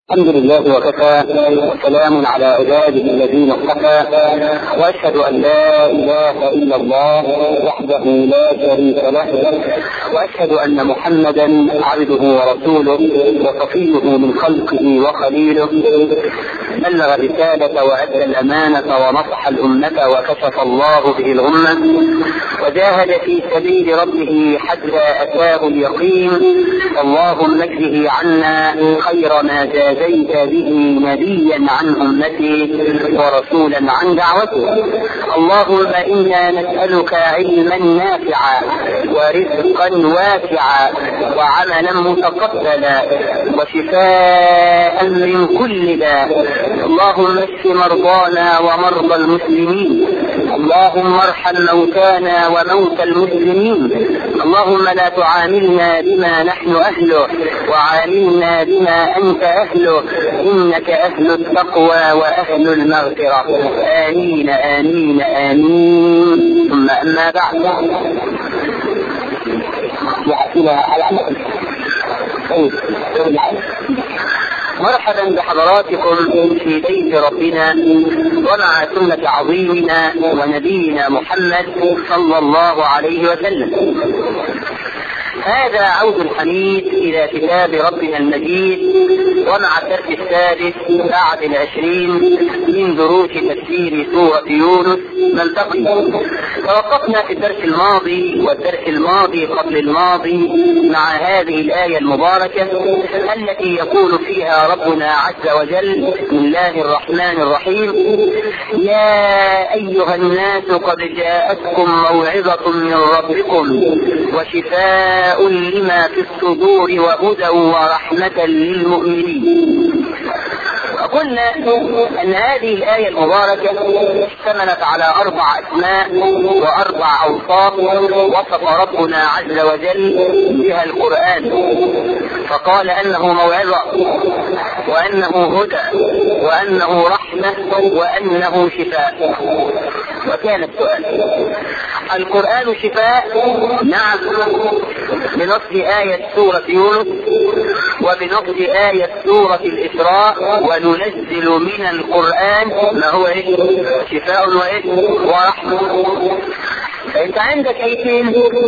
الحمد لله وكفى وسلام على عباده الذين اصطفى واشهد ان لا اله الا الله وحده لا شريك له واشهد ان محمدا عبده ورسوله وصفيه من خلقه وخليله بلغ الرسالة وأدى الأمانة ونصح الأمة وكشف الله به الغمة وجاهد في سبيل ربه حتى أتاه اليقين اللهم اجزه عنا خير ما جازيت به نبيا عن أمته ورسولا عن دعوته اللهم إنا نسألك علما نافعا ورزقا واسعا وعملا متقبلا وشفاء من كل داء اللهم اشف مرضانا ومرضى المسلمين اللهم ارحم موتانا وموتى المسلمين اللهم لا تعاملنا بما نحن اهله وعاملنا بما انت اهله انك اهل التقوى واهل المغفره امين امين امين ثم اما بعد مرحبا بحضراتكم في بيت ربنا ومع سنة عظيمنا ونبينا محمد صلى الله عليه وسلم هذا عود الحميد إلى كتاب ربنا المجيد ومع الدرس السادس بعد العشرين من دروس تفسير سورة يونس نلتقي توقفنا في الدرس الماضي والدرس الماضي قبل الماضي مع هذه الآية المباركة التي يقول فيها ربنا عز وجل بسم الله الرحمن الرحيم يا أيها الناس قد جاءتكم موعظة من ربكم وشفاء لما في الصدور وهدى ورحمة للمؤمنين وقلنا ان هذه الايه المباركه اشتملت على اربع اسماء واربع اوصاف وصف ربنا عز وجل بها القران فقال انه موعظه وانه هدى وانه رحمه وانه شفاء وكان السؤال القران شفاء نعم بنص ايه سوره يونس وبنص ايه سوره الاسراء وننزل من القرآن ما هو ايه شفاء وايه ورحمة فانت عندك ايتين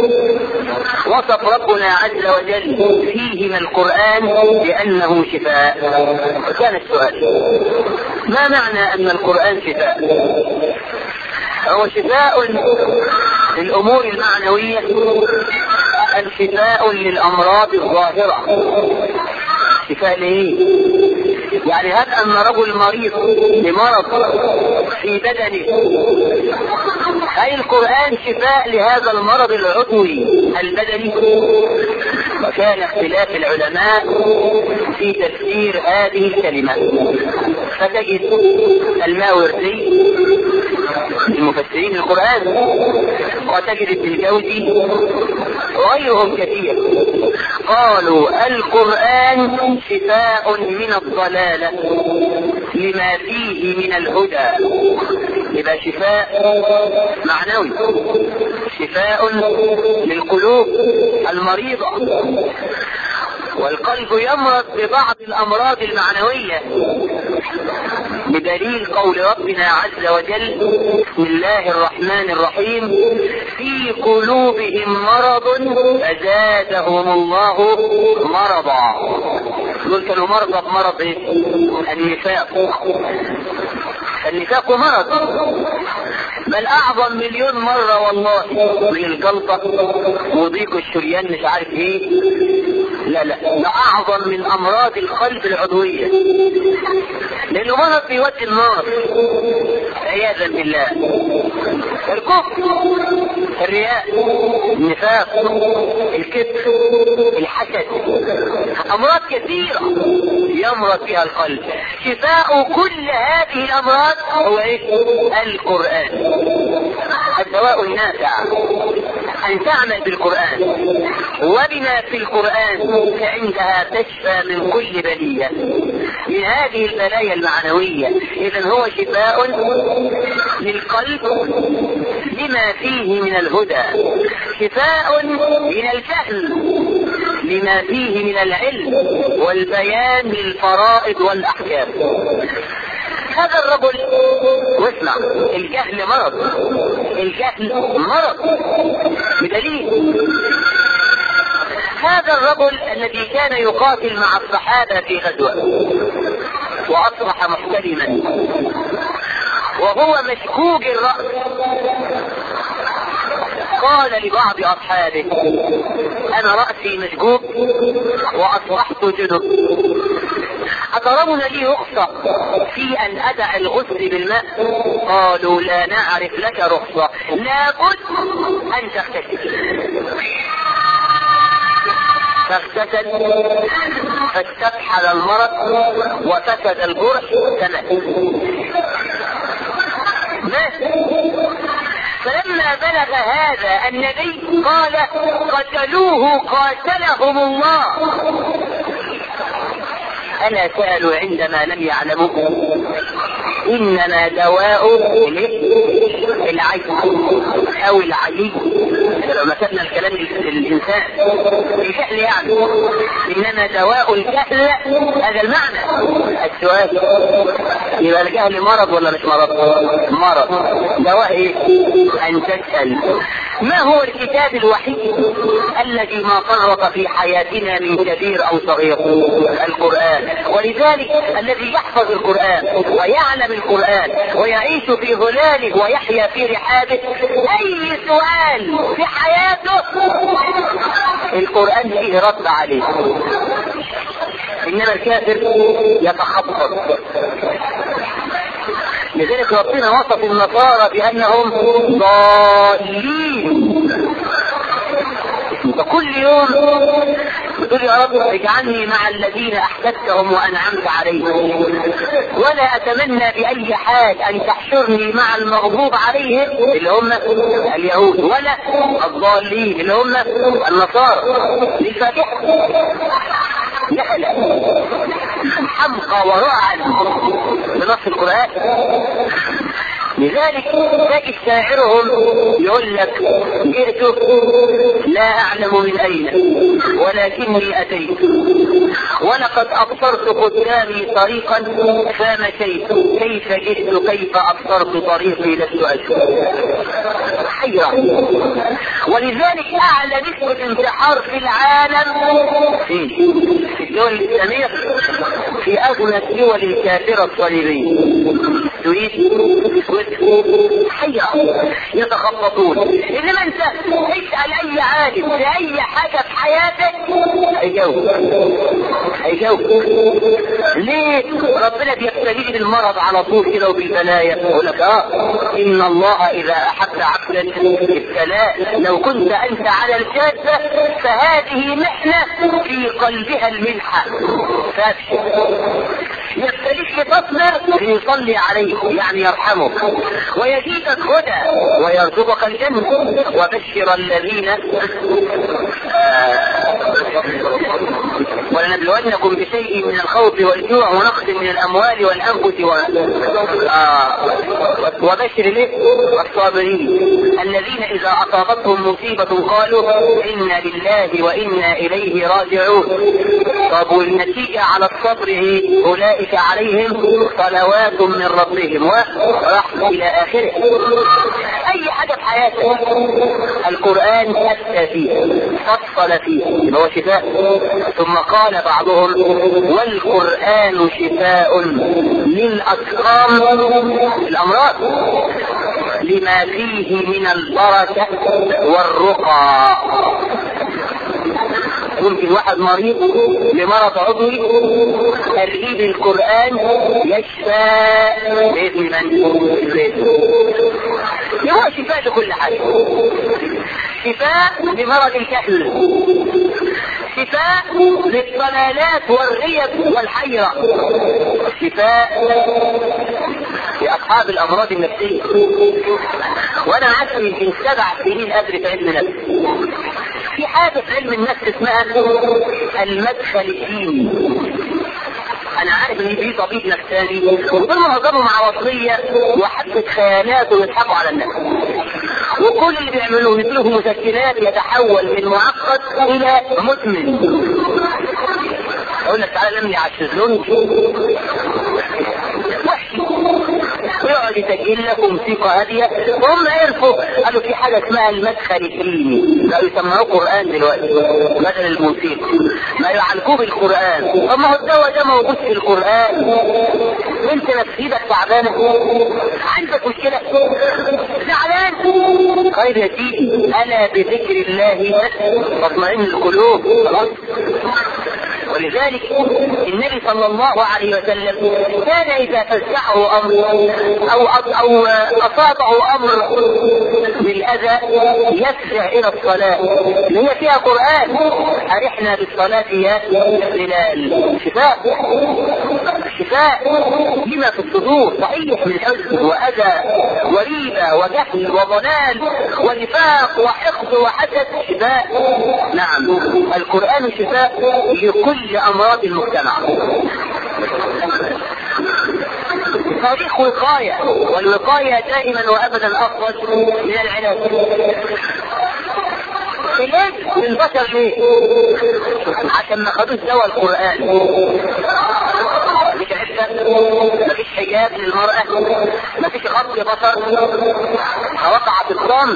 وصف ربنا عز وجل فيهما القرآن بأنه شفاء وكان السؤال ما معنى أن القرآن شفاء هو شفاء للأمور المعنوية أم شفاء للأمراض الظاهرة شفاء لإيه؟ يعني هب أن رجل مريض بمرض في بدنه هل القرآن شفاء لهذا المرض العضوي البدني؟ وكان اختلاف العلماء في تفسير هذه الكلمة فتجد الماوردي المفسرين القرآن وتجد ابن الجوزي وغيرهم كثير قالوا القرآن شفاء من الضلالة لما فيه من الهدى يبقى شفاء معنوي شفاء للقلوب المريضة والقلب يمرض ببعض الامراض المعنويه بدليل قول ربنا عز وجل بسم الله الرحمن الرحيم في قلوبهم مرض فزادهم الله مرضا دول كانوا مرضى بمرض ايه؟ النفاق النفاق مرض بل اعظم مليون مرة والله من الجلطة وضيق الشريان مش عارف ايه لا لا ده اعظم من امراض القلب العضوية لانه مرض بيودي النار عياذا بالله الكفر الرياء النفاق الكبر الحسد امراض كثيرة يمرض بها القلب شفاء كل هذه الامراض هو ايه القرآن الدواء النافع ان تعمل بالقرآن وبما في القرآن فعندها تشفى من كل بلية من هذه البلايا المعنوية اذا هو شفاء للقلب لما فيه من الهدى شفاء من الجهل لما فيه من العلم والبيان للفرائض والاحكام هذا الرجل واسمع الجهل مرض الجهل مرض بدليل هذا الرجل الذي كان يقاتل مع الصحابة في غزوة وأصبح محتلما وهو مشكوك الرأس قال لبعض أصحابه أنا رأسي مشكوك وأصبحت جدب أترون لي رخصة في أن أدع الغسل بالماء قالوا لا نعرف لك رخصة لابد أن تغتسل فاغتسل فاستفحل المرض وفسد الجرح تمام مات فلما بلغ هذا النبي قال قتلوه قاتلهم الله ألا سألوا عندما لم يعلموا إنما دواء العين أو العلي لو مثلنا الكلام للإنسان الجهل يعني إنما دواء الجهل هذا المعنى السؤال يبقى الجهل مرض ولا مش مرض؟ مرض دواء إيه؟ أن تسأل ما هو الكتاب الوحيد الذي ما فرط في حياتنا من كبير أو صغير؟ القرآن ولذلك الذي يحفظ القرآن ويعلم القرآن ويعيش في ظلاله ويحيا في رحابه أي سؤال في حياته القرآن فيه رد عليه إنما الكافر يتخبط لذلك ربنا وصف النصارى بأنهم ضالين فكل يوم بتقول يا رب اجعلني مع الذين احببتهم وانعمت عليهم ولا اتمنى باي حال ان تحشرني مع المغضوب عليهم اللي هم اليهود ولا الضالين اللي هم النصارى للفاتحه نحل حمقى ورعا بنص القران لذلك تجد شاعرهم يقول لك جئت لا اعلم من اين ولكني اتيت ولقد ابصرت قدامي طريقا فمشيت كيف جئت كيف ابصرت طريقي لست اشهد حيرة ولذلك اعلى نسبة انتحار في العالم في في الدول الاسلامية في اغنى الدول الكافرة الصليبية تريد حيرة يتخبطون انما انت اسأل اي عالم في اي حاجة في حياتك هيجاوب هيجاوب ليه ربنا بيبتليه بالمرض على طول كده وبالبلايا يقول لك اه ان الله اذا احب عبدا ابتلاه لو كنت انت على الجادة فهذه محنة في قلبها المنحة فابشر يبتليك لتصبر ليصلي عليك يعني يرحمك ويزيدك هدى ويرزقك الجنة وبشر الذين ولنبلونكم بشيء من الخوف والجوع ونقص من الاموال والانفس و... آه... وبشر الايه؟ الصابرين الذين اذا اصابتهم مصيبة قالوا انا لله وانا اليه راجعون طب والنتيجة على الصبر ايه؟ اولئك عليهم صلوات من ربهم ورحمة الى اخره اي حاجة في حياتك القرآن افتى فيه فصل فيه يبقى هو شفاء ثم قال بعضهم والقرآن شفاء للأسقام الأمراض لما فيه من البركة والرقى ممكن واحد مريض لمرض عضوي ترغيب القرآن يشفى بإذن من؟ بإذن هو شفاء لكل حاجة شفاء لمرض الكهل شفاء للضلالات والغيب والحيرة شفاء لأصحاب الأمراض النفسية وأنا عارف يمكن سبع سنين أدرس علم نفس في حاجة في علم النفس اسمها المدخل الديني انا عارف ان في طبيب نفساني ودول معظمهم مع وصية وحبة خيانات ويضحكوا على الناس وكل اللي بيعملوه يديله مسكنات يتحول من معقد الى مدمن يقول لك تعالى نملي على الشезлونج وحشي ويقعد يسجل لك موسيقى هاديه وهم عرفوا قالوا في حاجه اسمها المدخل الكليني بقوا يسموه قران دلوقتي بدل الموسيقى ما يعالجوه بالقران طب ما هو الدواء ده موجود في القران انت نفسيتك تعبانه عندك مشكله زعلان خير يا سيدي الا بذكر الله تطمئن القلوب خلاص ولذلك النبي صلى الله عليه وسلم كان اذا فزعه امر او او اصابه امر بالاذى يسرع الى الصلاه اللي هي فيها قران ارحنا بالصلاه يا بلال شفاء شفاء لما في الصدور صحيح من حزن واذى وريبه وجهل وضلال ونفاق وحقد وحسد شفاء نعم القران شفاء لكل امراض المجتمع تاريخ وقاية والوقاية دائما وابدا افضل من العلاج العلاج للبشر ليه؟ عشان ما خدوش دواء القرآن مفيش عفة مفيش حجاب للمرأة مفيش غض بصر وقع في الضم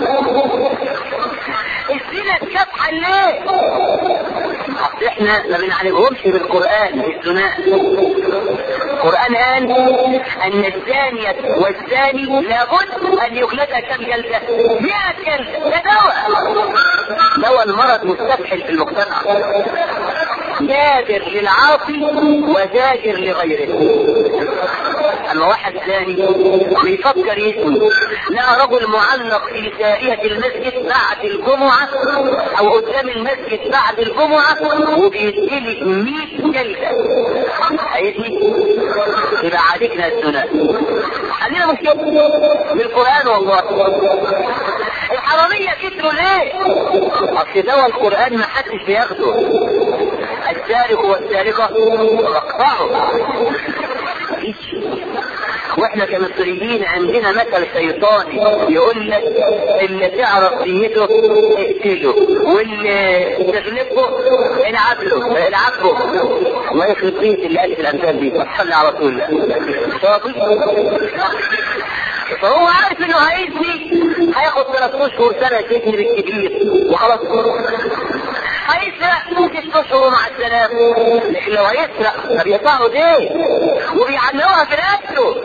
الزنا اتشفح ليه؟ اصل احنا ما بنعالجهمش بالقران بالزنا القران قال ان الزانية والزاني لابد ان يجلدها كم جلدة 100 جلدة ده دواء دواء المرض مستفحل في المجتمع جابر للعاصي وزاجر لغيره اما واحد ثاني بيفكر يسمي لا رجل معلق في سارية المسجد بعد الجمعة او قدام المسجد بعد الجمعة وبيديلي 100 جلدة هيدي يبقى عالجنا الزنا عندنا مشكلة بالقرآن والله الحرامية كتروا ليه؟ اصل دواء القرآن ما حدش بياخده السارق والسارقة فاقطعوا واحنا كمصريين عندنا مثل شيطاني يقول لك اللي تعرف نيته اقتله واللي تغلبه العب له العب له الله يخرب بيت اللي قال في الامثال دي صلي على رسول الله شاطر فهو عارف انه هيزني هياخد ثلاث اشهر سنه سجن بالكبير وخلاص هيسرق ست اشهر مع السلامه لكن لو هيسرق فبيقطعوا ايديه وبيعلقوها في رقبته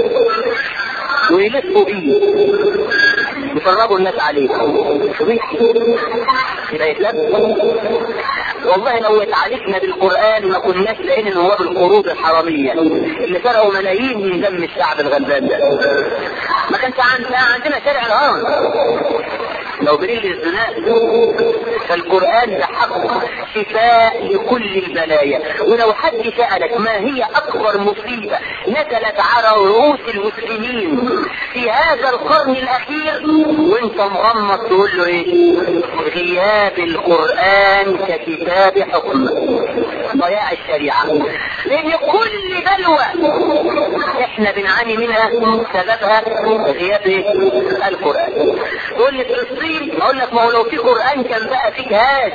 ويلفوا بيه يفرجوا الناس عليه صبيح يبقى يتلبس والله لو اتعالجنا بالقران ما كناش لقينا نواب القروض الحراميه اللي سرقوا ملايين من دم الشعب الغلبان ده ما كانش عندنا عندنا شارع الهرم لو بريل الزنا فالقرآن ده حق شفاء لكل البلايا ولو حد سألك ما هي أكبر مصيبة نزلت على رؤوس المسلمين في هذا القرن الأخير وانت مغمض تقول له ايه غياب القرآن ككتاب حكم ضياع الشريعة لأن كل بلوى احنا بنعاني منها سببها غياب ايه؟ القرآن تقول لي فلسطين اقول لك ما هو لو في قرآن كان بقى في جهاد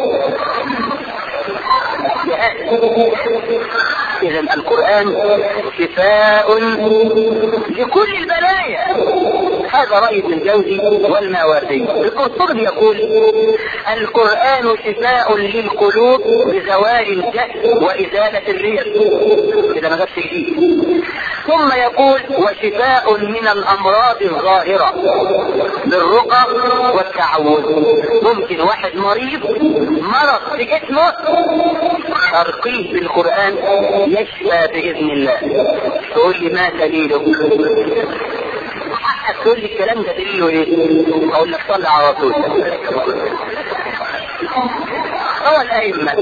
جهاد اذا القرآن شفاء لكل البلايا هذا رأي ابن الجوزي والماوردي القرطبي يقول القرآن شفاء للقلوب بزوال الجهل وإزالة الريح إذا ما جابش جديد ثم يقول وشفاء من الأمراض الظاهرة بالرقى والتعوذ ممكن واحد مريض مرض في جسمه ترقيه بالقرآن يشفى بإذن الله تقول لي ما دليله حقك تقول لي الكلام ده دليله ايه؟ اقول لك صلي على رسول روى الأئمة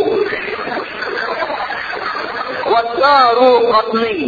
والدار قطني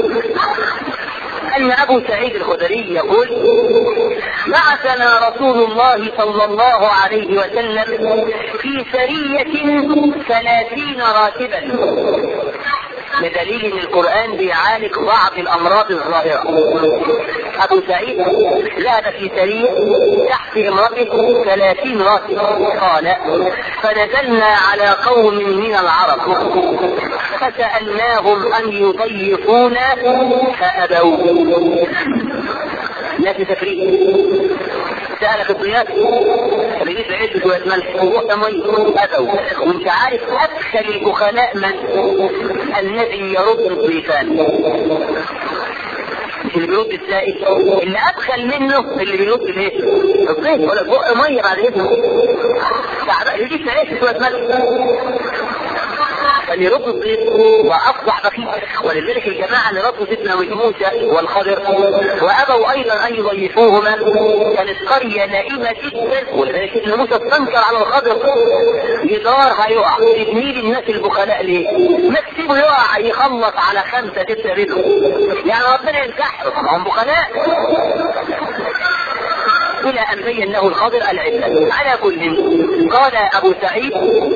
أن أبو سعيد الخدري يقول بعثنا رسول الله صلى الله عليه وسلم في سرية ثلاثين راكبا بدليل ان القرآن بيعالج بعض الامراض الظاهرة ابو سعيد ذهب في سرير تحت امرأته ثلاثين راكب قال فنزلنا على قوم من العرب فسألناهم ان يضيفونا فابوا ناس تفريق سألك الضياف رجيت عيد شوية ملح وقت مية أبوا وانت عارف أدخل البخلاء من الذي يرد الضيفان مش اللي بيرد السائل اللي ادخل منه اللي بيرد الايه؟ الضيف ولا بق ميه بعد اذنه تعبان يجيب عيش شويه ملح أن يرد الضيف وأفضح بخيل ولذلك الجماعة اللي ردوا سيدنا موسى والخضر وأبوا أيضا أن يضيفوهما كانت قرية نائمة جدا ولذلك سيدنا موسى استنكر على الخضر جدار هيقع تبني لي الناس البخلاء ليه؟ ما تسيبه يقع يخلص على خمسة ستة منهم يعني ربنا ينكحهم ما هم بخلاء الى ان بين له الخضر العله على كل قال ابو سعيد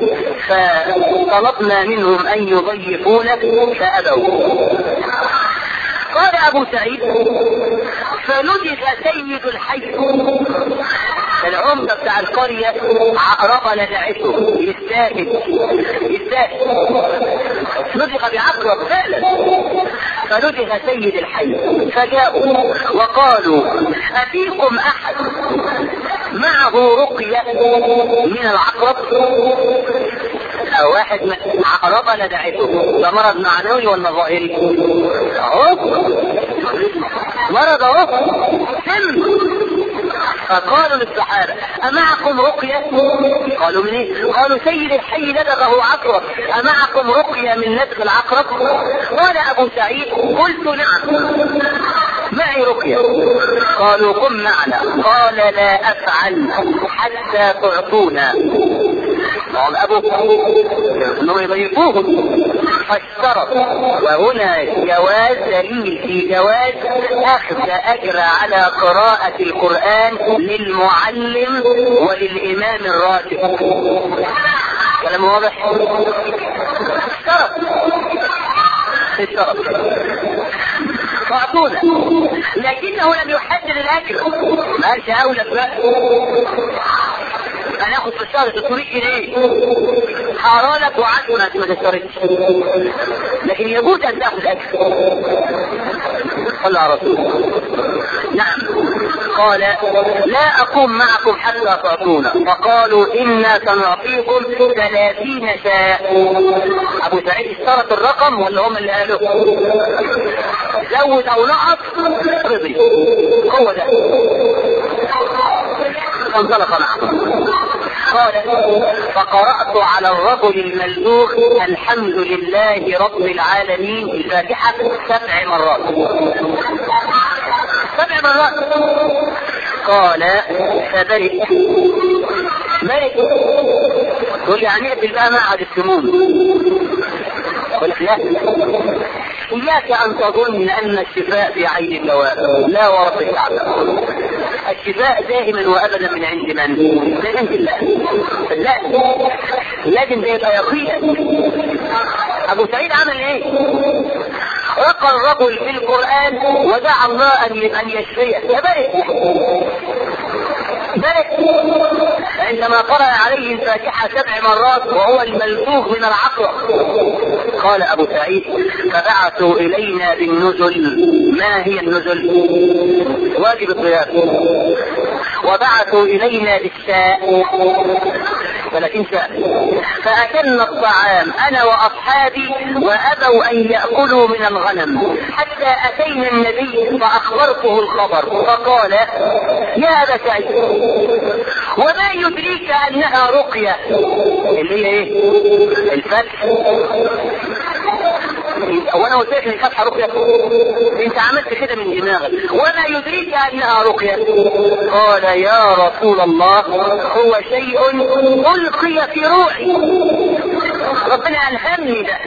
فطلبنا منهم ان يضيفونا فابوا قال ابو سعيد فنجد سيد الحي العمدة بتاع القرية عقرب لدعته يستاهل يستاهل نزغ بعقرب فعلا فنزغ سيد الحي فجاءوا وقالوا أفيكم أحد معه رقية من العقرب أو واحد من عقرب لدعته ده مرض معنوي ولا ظاهري؟ أهو مرض أهو سم فقالوا للصحابة أمعكم رقية؟ قالوا من إيه؟ قالوا سيد الحي لدغه عقرب أمعكم رقية من لدغ العقرب؟ قال أبو سعيد قلت نعم معي رقية قالوا قم معنا قال لا أفعل حتى تعطونا قال أبو انهم يضيفوهم فاشترط وهنا جواز دليل في جواز اخذ اجر على قراءة القرآن للمعلم وللامام الراتب كلام واضح اشترط اشترط فاعطونا لكنه لم يحدد الاجر ما قالش اولى بقى هناخد في الشهر 600 جنيه حرارك وعشرة ما تشتركش لكن يجوز ان تاخذ اجر صلى على رسول نعم قال لا اقوم معكم حتى تعطونا فقالوا انا سنعطيكم ثلاثين شاء ابو سعيد اشترط الرقم ولا هم اللي قالوا زود او نقص رضي هو ده فانطلق معهم قال فقرأت على الرجل الملدوخ الحمد لله رب العالمين الفاتحة سبع مرات سبع مرات قال فبرئ برئ تقول يعني اقفل بقى معهد السموم يقول لك لا إياك أن تظن أن الشفاء في عين الدواء لا ورب الكعبة الشفاء دائما وابدا من عند من؟ من عند الله لا لازم ده يبقى يقينا ابو سعيد عمل ايه؟ رقى الرجل في القران ودعا الله ان ان يشفيه فبرئ برئ عندما قرأ عليه الفاتحة سبع مرات وهو الملفوف من العقرب قال أبو سعيد فبعثوا إلينا بالنزل ما هي النزل؟ واجب الضيافة وبعثوا إلينا بالشاء 30 شاء فأكلنا الطعام أنا وأصحابي وأبوا أن يأكلوا من الغنم حتى أتينا النبي فأخبرته الخبر فقال يا أبا سعيد وما يدريك أنها رقية اللي هي إيه؟ الفتح وانا قلت لك ان الفتحه رقيه انت عملت كده من دماغك وما يدريك انها رقيه قال يا رسول الله هو شيء القي في روحي ربنا الهمني ده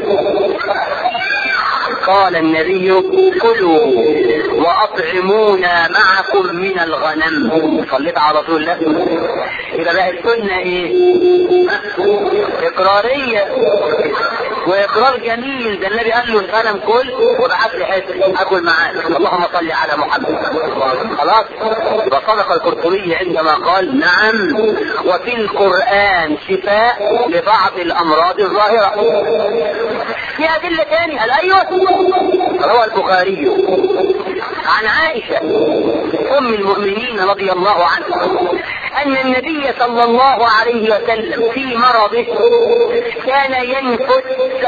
قال النبي كلوا واطعمونا معكم من الغنم صليت على رسول الله يبقى بقى السنه ايه؟ اقراريه واقرار جميل ده النبي قال له الغنم كل وبعت لي حته اكل معاك اللهم صل على محمد خلاص يبقى صدق القرطبي عندما قال نعم وفي القران شفاء لبعض الامراض الظاهره في ادله تاني قال ايوه روى البخاري عن عائشه ام المؤمنين رضي الله عنها ان النبي صلى الله عليه وسلم في مرضه كان ينفث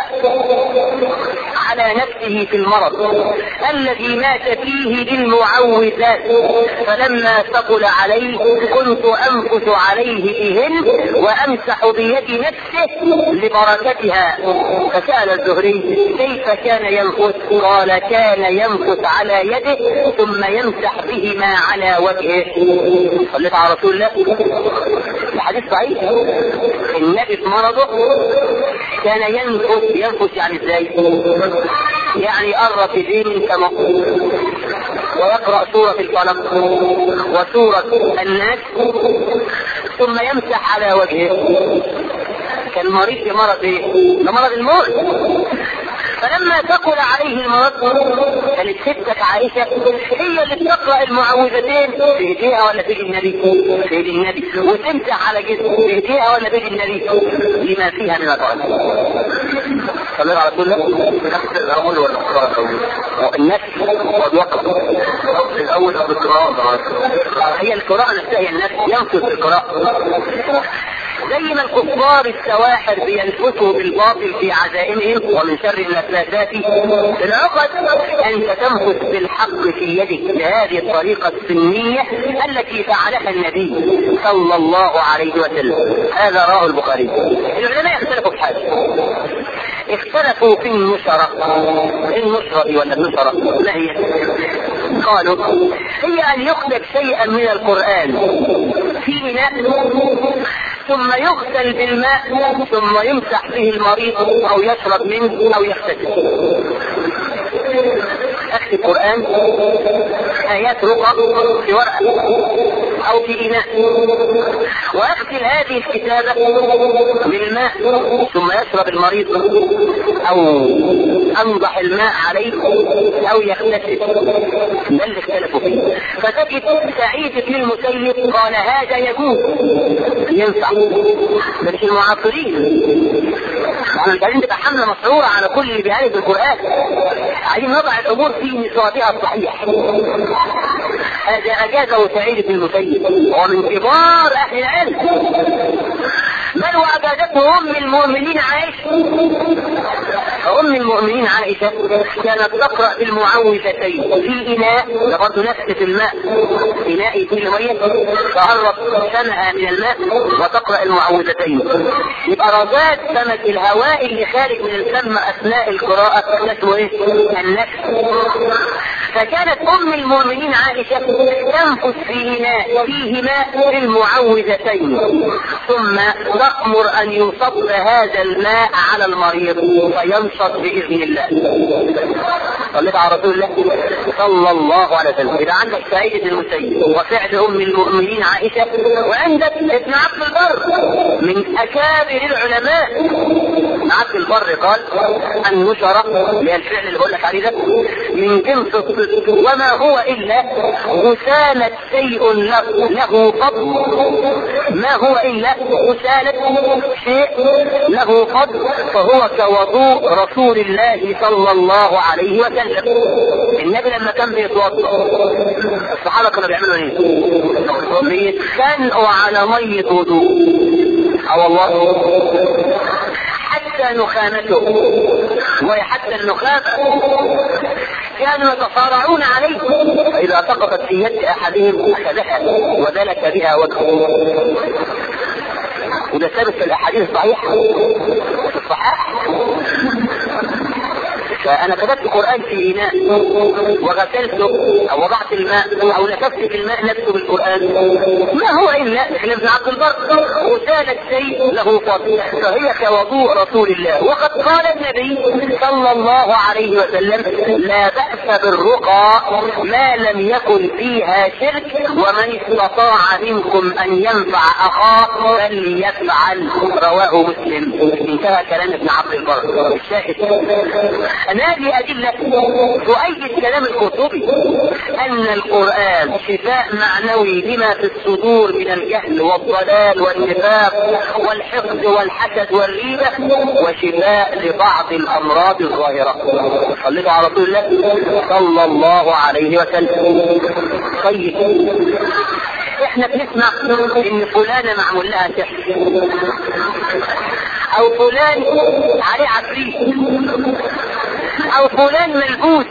على نفسه في المرض الذي مات فيه بالمعوذات فلما ثقل عليه كنت انفث عليه بهن وامسح بيد نفسه لبركتها فسال الزهري كيف كان ينفث قال كان ينفث على يده ثم يمسح بهما على وجهه صليت على رسول الله الحديث صحيح النبي في مرضه كان ينفث ينفث يعني ازاي يعني يقرب ايديه من سماء ويقرا سوره الفلق وسوره الناس ثم يمسح على وجهه كان مريض بمرض ايه؟ ده مرض الموت فلما ثقل عليه المرض كانت ستك عائشة هي اللي بتقرأ المعوذتين في ايديها ولا في النبي في ايد النبي وتمسح على جسمه في ايديها ولا في النبي لما فيها من الرجل صلى على رسول الله النفس الاول ولا القراءه الاول؟ النفس والوقت الاول قبل القراءه هي القراءة نفسها هي النفس ينفذ القراءة زي ما الكفار السواحر بينفثوا بالباطل في عزائمهم ومن شر اللذات العقد انت تنفث بالحق في يدك بهذه الطريقة السنية التي فعلها النبي صلى الله عليه وسلم هذا رواه البخاري العلماء اختلفوا في حاجة اختلفوا في النشرة النشرة دي ولا النشرة ما هي قالوا هي ان يكتب شيئا من القرآن في إناء ثم يغسل بالماء ثم يمسح به المريض او يشرب منه او يغتسل اكتب قرآن ايات رقى في ورقة او في اناء واغسل هذه الكتابة بالماء ثم يشرب المريض او انضح الماء عليه او يغتسل ده اللي اختلفوا فيه فتجد سعيد بن المسيب قال هذا يجوز ينفع ده مش المعاصرين احنا مش عايزين تبقى حمله مسعوره على كل اللي بيعالج القران عايزين نضع الامور في نصابها الصحيح هذا اجازه سعيد بن المسيب هو من كبار اهل العلم بل واجازته ام المؤمنين عائشه ام المؤمنين عائشه كانت تقرا بالمعوذتين في اناء ده برضه نفس الماء اناء فيه ميه تقرب سمها من الماء وتقرا المعوذتين يبقى رذاذ سمك الهواء اللي خارج من الفم اثناء القراءه اسمه ايه؟ النفس فكانت ام المؤمنين عائشه تنفث في اناء فيه ماء المعوذتين ثم تأمر أن يصب هذا الماء على المريض فينشط بإذن الله. صليت على رسول الله صلى الله عليه وسلم، إذا عندك سعيد بن المسيب وفعل أم المؤمنين عائشة وعندك ابن عبد البر من أكابر العلماء. ابن عبد البر قال النشرة اللي هي الفعل اللي بقول لك عليه ده من جنس الصدق وما هو إلا غسالة شيء له, له فضل ما هو إلا غسالة شيء له فضل فهو كوضوء رسول الله صلى الله عليه وسلم النبي لما كان بيتوضا الصحابه كانوا بيعملوا ايه؟ بيتخانقوا على ميه وضوء اه والله حتى نخامته وحتى النخامه كانوا يتصارعون عليه فإذا سقطت في يد أحدهم أخذها ودلك بها وجهه وده ثابت في الأحاديث الصحيحة في الصحاح فانا كتبت قران في اناء وغسلته او وضعت الماء او نكفت في الماء نفسه بالقران ما هو الا احنا ابن عبد البر وسالت شيء له فضل فهي كوضوء رسول الله وقد قال النبي صلى الله عليه وسلم لا باس بالرقى ما لم يكن فيها شرك ومن استطاع منكم ان ينفع اخاه فليفعل رواه مسلم انتهى كلام ابن عبد البر الشاهد أن هذه أدلة تؤيد كلام القرطبي أن القرآن شفاء معنوي لما في الصدور من الجهل والضلال والنفاق والحقد والحسد والريبة وشفاء لبعض الأمراض الظاهرة صلوا على رسول الله صلى الله عليه وسلم طيب احنا بنسمع ان فلانه معمول لها سحر او فلان عليه عفريت او فلان ملبوس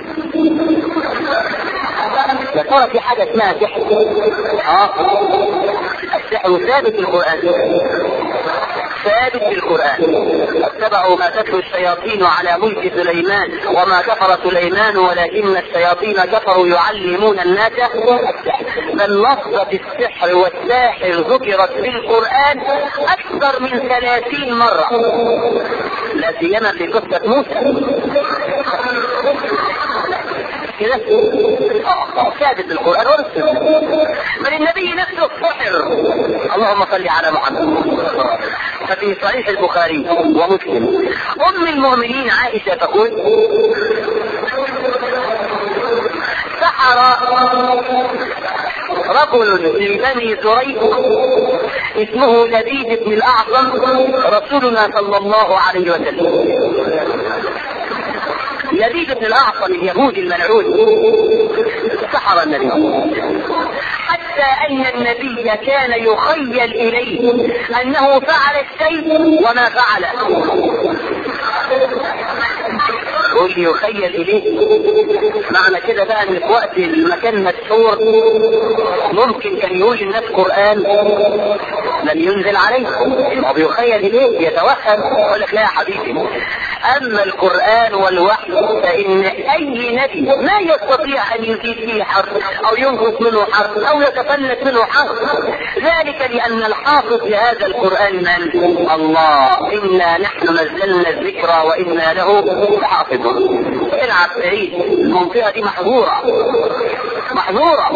يا ترى في حاجه اسمها سحر اه السحر ثابت في القران ثابت في القرآن اتبعوا ما تتلو الشياطين على ملك سليمان وما كفر سليمان ولكن الشياطين كفروا يعلمون الناس السحر بل لفظة السحر والساحر ذكرت في القرآن أكثر من ثلاثين مرة لا سيما في قصة موسى كده ثابت القرآن والسنة بل النبي نفسه سحر اللهم صل على محمد ففي صحيح البخاري ومسلم أم المؤمنين عائشة تقول سحر رجل من بني زريق اسمه لبيد بن الاعظم رسولنا صلى الله عليه وسلم لبيد بن الاعصم اليهودي الملعون سحر النبي حتى ان النبي كان يخيل اليه انه فعل الشيء وما فعله يقول لي يخيل اليه معنى كده بقى ان في وقت المكان مسحور ممكن كان يقول للناس قران لم ينزل عليه هو بيخيل اليه يتوهم يقول لك لا يا حبيبي اما القران والوحي فان اي نبي ما يستطيع ان يزيد فيه حرف او ينقص منه حرف او يتفلت منه حرف ذلك لان الحافظ لهذا القران من الله انا نحن نزلنا الذكر وانا له حافظون العب بعيد المنطقه دي محظوره محظوره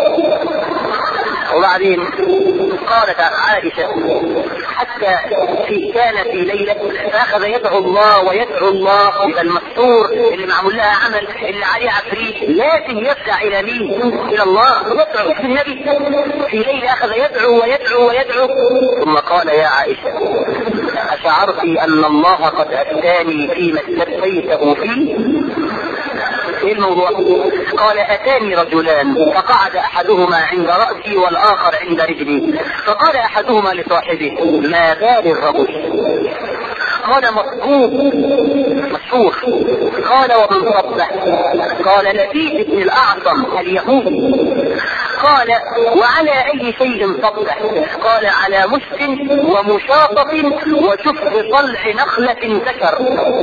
وبعدين قالت عائشة حتى في كان في ليلة فأخذ يدعو الله ويدعو الله يبقى المسحور اللي معمول لها عمل اللي عليه عفريت لازم يرجع إلى مين؟ إلى الله يدعو في النبي في ليلة أخذ يدعو ويدعو ويدعو ثم قال يا عائشة أشعرت أن الله قد أتاني فيما استبقيته فيه ايه الموضوع؟ قال اتاني رجلان فقعد احدهما عند راسي والاخر عند رجلي فقال احدهما لصاحبه ما بال الرجل قال مصبوب مشهور قال ومن صبه قال لبيد بن الاعظم اليهودي قال وعلى اي شيء صبه قال على مشت ومشاطة وشف طلع نخلة ذكر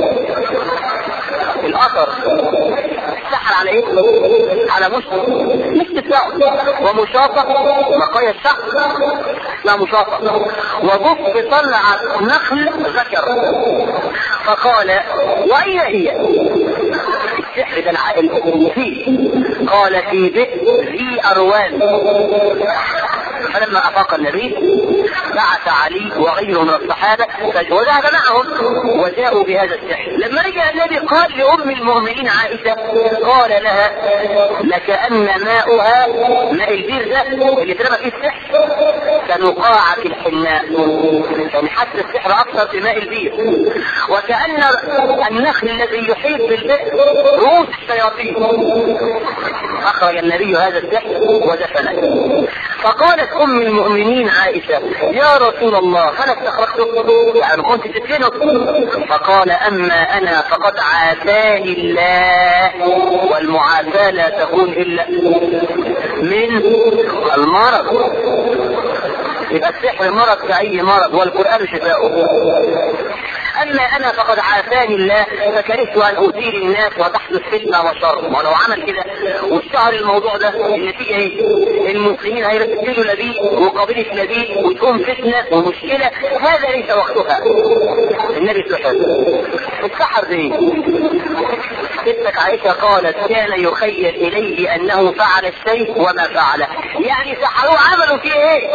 الاثر السحر على ايه؟ على مشت مشت بتاعه ومشاطة بقايا الشعر لا مشاطة وضف طلع نخل ذكر فقال واين هي؟ السحر ده العائل فيه قال في بئر ذي اروان فلما افاق النبي بعث علي وغيره من الصحابه وذهب معهم وجاءوا بهذا السحر لما رجع النبي قال لام المؤمنين عائشه قال لها لكأن ماؤها ماء البير ده اللي ترمى فيه السحر كنقاعة الحناء يعني حتى السحر اكثر في ماء البير وكأن النخل الذي يحيط بالبئر رؤوس الشياطين اخرج النبي هذا السحر ودفنه فقالت ام المؤمنين عائشة يا رسول الله هل استخرجته يعني كنت تدفنه فقال اما انا فقد عافاني الله والمعافاة لا تكون الا من المرض يبقى السحر مرض كأي مرض والقرآن شفاؤه اما انا فقد عافاني الله فكرهت ان اثير الناس وتحدث فتنه وشر ولو عمل كده واشتهر الموضوع ده النتيجه ايه؟ المسلمين هيرتكبوا لبيب وقبيله لبيب وتقوم فتنه ومشكله هذا ليس وقتها النبي سحر السحر ده ايه؟ ستك عائشه قالت كان يخيل اليه انه فعل الشيء وما فعله يعني سحروه عملوا فيه ايه؟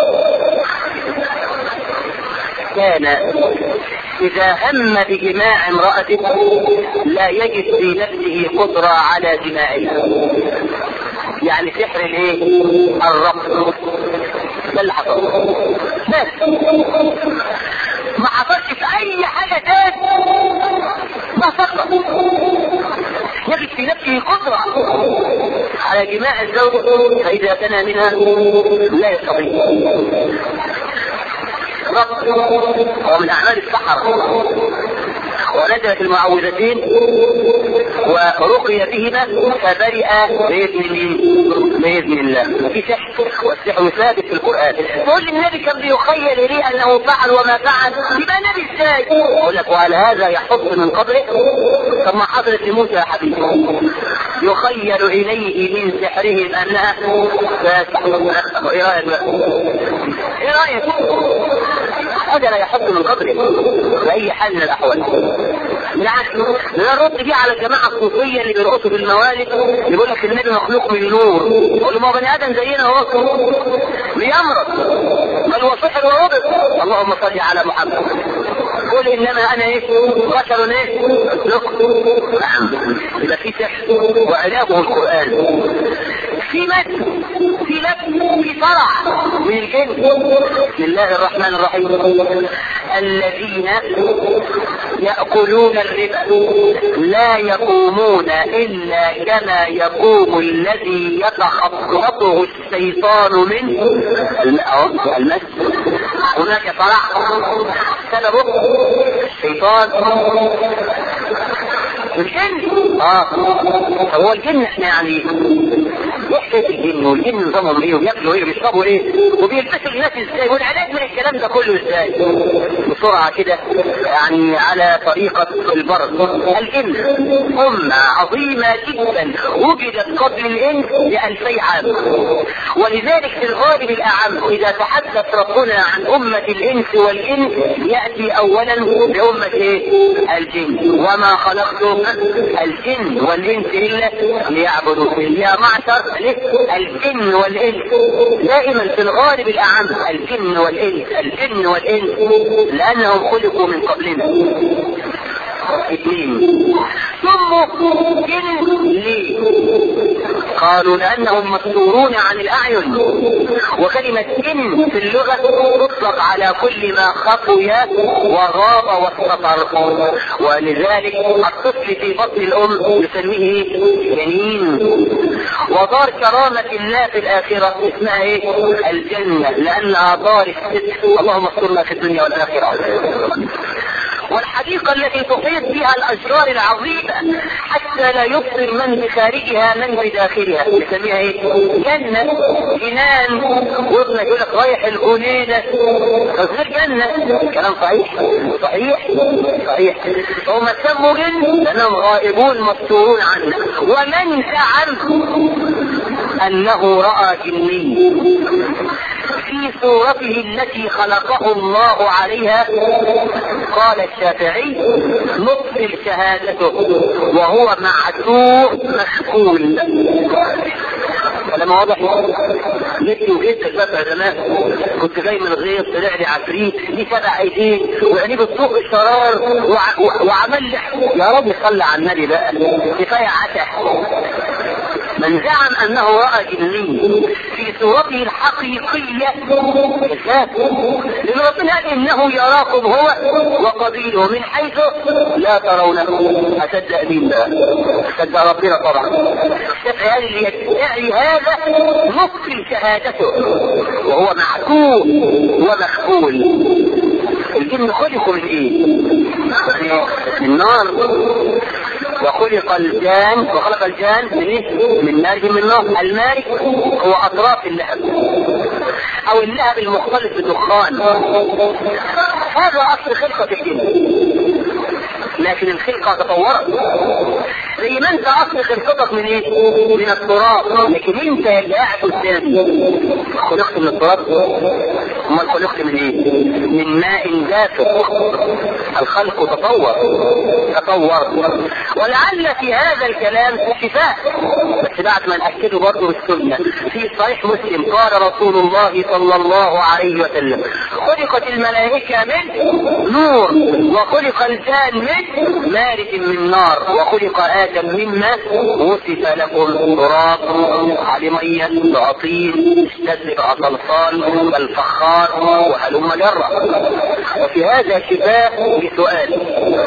كان إذا هم بجماع امرأته لا يجد في نفسه قدرة على جماعها يعني سحر الايه؟ الربط ده اللي حصل بس ما حصلش في أي حاجة تاني ما فقط يجد في نفسه قدرة على جماع الزوج فإذا كان منها لا يستطيع ربط ومن اعمال السحر ونزلت المعوذتين ورقي بهما فبرئ باذن الله باذن الله في سحر والسحر ثابت في القران تقول النبي كان بيخيل اليه انه فعل وما فعل يبقى نبي ازاي؟ يقول لك وهل هذا يحط من قبره؟ طب ما حصلت لموسى يا حبيبي يخيل اليه من سحرهم انها ايه رايك بقى؟ ايه رايك؟ هذا لا يحط من قبره بأي حال من الأحوال بالعكس نرد بيه على الجماعة الصوفية اللي بيرقصوا في الموالد يقول لك النبي مخلوق من نور يقول له ما هو بني آدم زينا اهو بيمرض بل هو سحر وربط اللهم صل على محمد قل انما انا ايه بشر ايه نعم يبقى في سحر وعلاجه القران في مد في لب في فرع من الجن بسم الله الرحمن الرحيم الذين يأكلون الربا لا يقومون إلا كما يقوم الذي يتخبطه الشيطان منه المس هناك فرع سببه الشيطان الجن اه هو الجن احنا يعني ايه حكايه الجن والجن نظامهم ايه وبياكلوا ايه وبيشربوا ايه وبيلبسوا الناس ازاي والعلاج من الكلام ده كله ازاي بسرعه كده يعني على طريقه البرد الجن امه عظيمه جدا وجدت قبل الانس بألفي عام ولذلك في الغالب الاعم اذا تحدث ربنا عن امه الانس والجن ياتي اولا بامه ايه الجن وما خلقت الجن والانس الا ليعبدوا يا معشر الجن والانس دائما في الغالب الاعم الجن والانس الجن والانس لانهم خلقوا من قبلنا اثنين سموا جن ليه قالوا لانهم مستورون عن الاعين وكلمة جن في اللغة تطلق على كل ما خفي وغاب واستطر ولذلك الطفل في بطن الام يسميه جنين ودار كرامة الله في الآخرة اسمها ايه؟ الجنة لأنها دار الستر اللهم استرنا في الدنيا والآخرة والحديقة التي تحيط بها الأشجار العظيمة حتى لا يبصر من بخارجها من بداخلها نسميها ايه؟ جنة جنان وابنك يقول لك رايح الجنينة غير جنة كلام صحيح صحيح صحيح هم سموا جن لأنهم غائبون مستورون عنه ومن زعم أنه رأى جني في صورته التي خلقه الله عليها قال الشافعي نبطل شهادته وهو معتوه مشكول كلام واضح جبت وجبت الفترة زمان كنت جاي من الغيط طلع لي عفريت ليه سبع ايدين وعينيه بتطوق الشرار وع... وعمل لي يا رب صلى على النبي بقى كفايه عته من زعم انه راى جني في صورته الحقيقيه كذاب لان ربنا قال انه يراكم هو وقبيله من حيث لا ترونه اصدق مين بقى؟ اصدق ربنا طبعا الشافعي قال اللي يدعي هذا نقل شهادته وهو معكوب ومخبول الجن خلقوا من ايه؟ من نار وخلق الجان وخلق الجان من ايه؟ من مارج من نار المارج هو اطراف اللهب او اللهب المختلط بدخان هذا اصل خلقة الجن لكن الخلقة تطورت زي ما انت اصل خلقتك من ايه؟ من التراب لكن انت اللي قاعد قدامي خلقت من التراب امال خلقت من ايه؟ من ماء دافق الخلق تطور تطور ولعل في هذا الكلام شفاء بس بعد ما نأكده برضه بالسنة في صحيح مسلم قال رسول الله صلى الله عليه وسلم خلقت الملائكة من نور وخلق الجان من مارج من نار وخلق آدم مما وصف لكم تراب على مية بعطين استدرك صلصال الفخار وهلم جرة وفي هذا شفاء لسؤال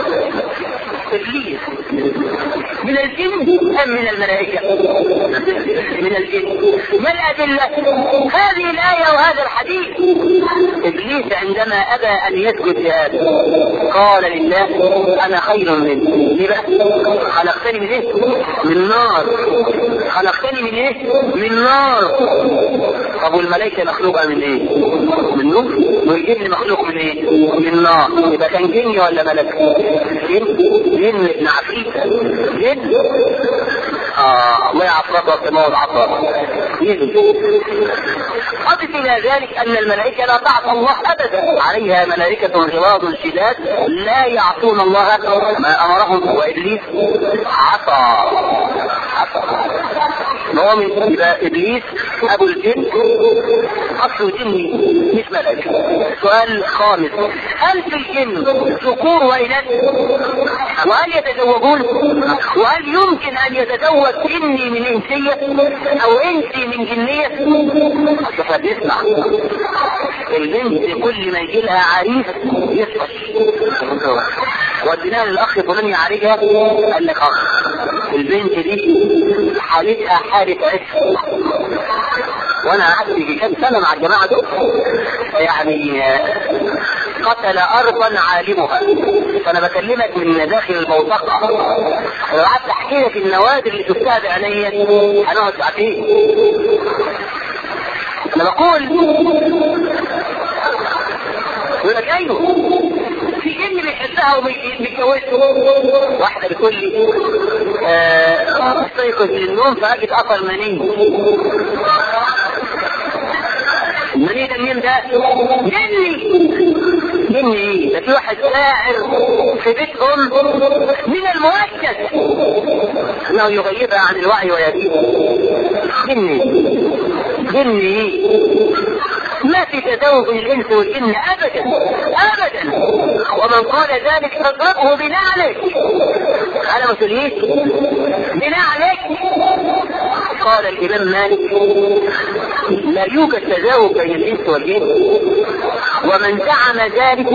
ابليس من الجن ام من الملائكه من الجن ما الادله هذه الايه وهذا الحديث ابليس عندما ابى ان يسجد لادم قال لله انا خير منه ليه بقى خلقتني من ايه من نار خلقتني من ايه من نار طب والملائكه مخلوقه من ايه من نور والجن مخلوق من ايه من نار يبقى كان جني ولا ملك جن جن ابن عفريت جن اه الله يعفرك والسماء والعفرك جن أضف إلى ذلك أن الملائكة لا تعصى الله أبدا عليها ملائكة غلاظ شداد لا يعصون الله ما أمرهم وإبليس عصى عصى ما هو من يبقى إبليس أبو الجن أصله جني مش ملك سؤال خامس هل في الجن ذكور وإناث وهل يتزوجون وهل يمكن أن يتزوج جني من إنسية أو إنسي من جنية احنا بنسمع البنت كل ما يجي لها عريس يسقط وديناها للاخ فلان يعالجها قال لك اخ البنت دي حالتها حالة عشق وانا قعدت في كام سنة مع الجماعة دول يعني قتل ارضا عالمها فانا بكلمك من داخل الموثقة لو قعدت احكي لك النوادر اللي شفتها بعينيا هنقعد ساعتين انا بقول يقول لك ايوه في جن بيحبها وبيتجوزها واحدة بتقول لي آه، استيقظ من النوم فاجد اثر مني المني ده منين ده؟ جني جني ايه؟ ده في واحد شاعر في بيت ام من المؤكد انه يغيبها عن الوعي ويبيها جني جني ما في تزوج الانس والجن ابدا ابدا ومن قال ذلك فاضربه بنعلك على مسؤوليتي بنعلك قال الامام مالك لا يوجد تزاوج بين الانس والجن ومن زعم ذلك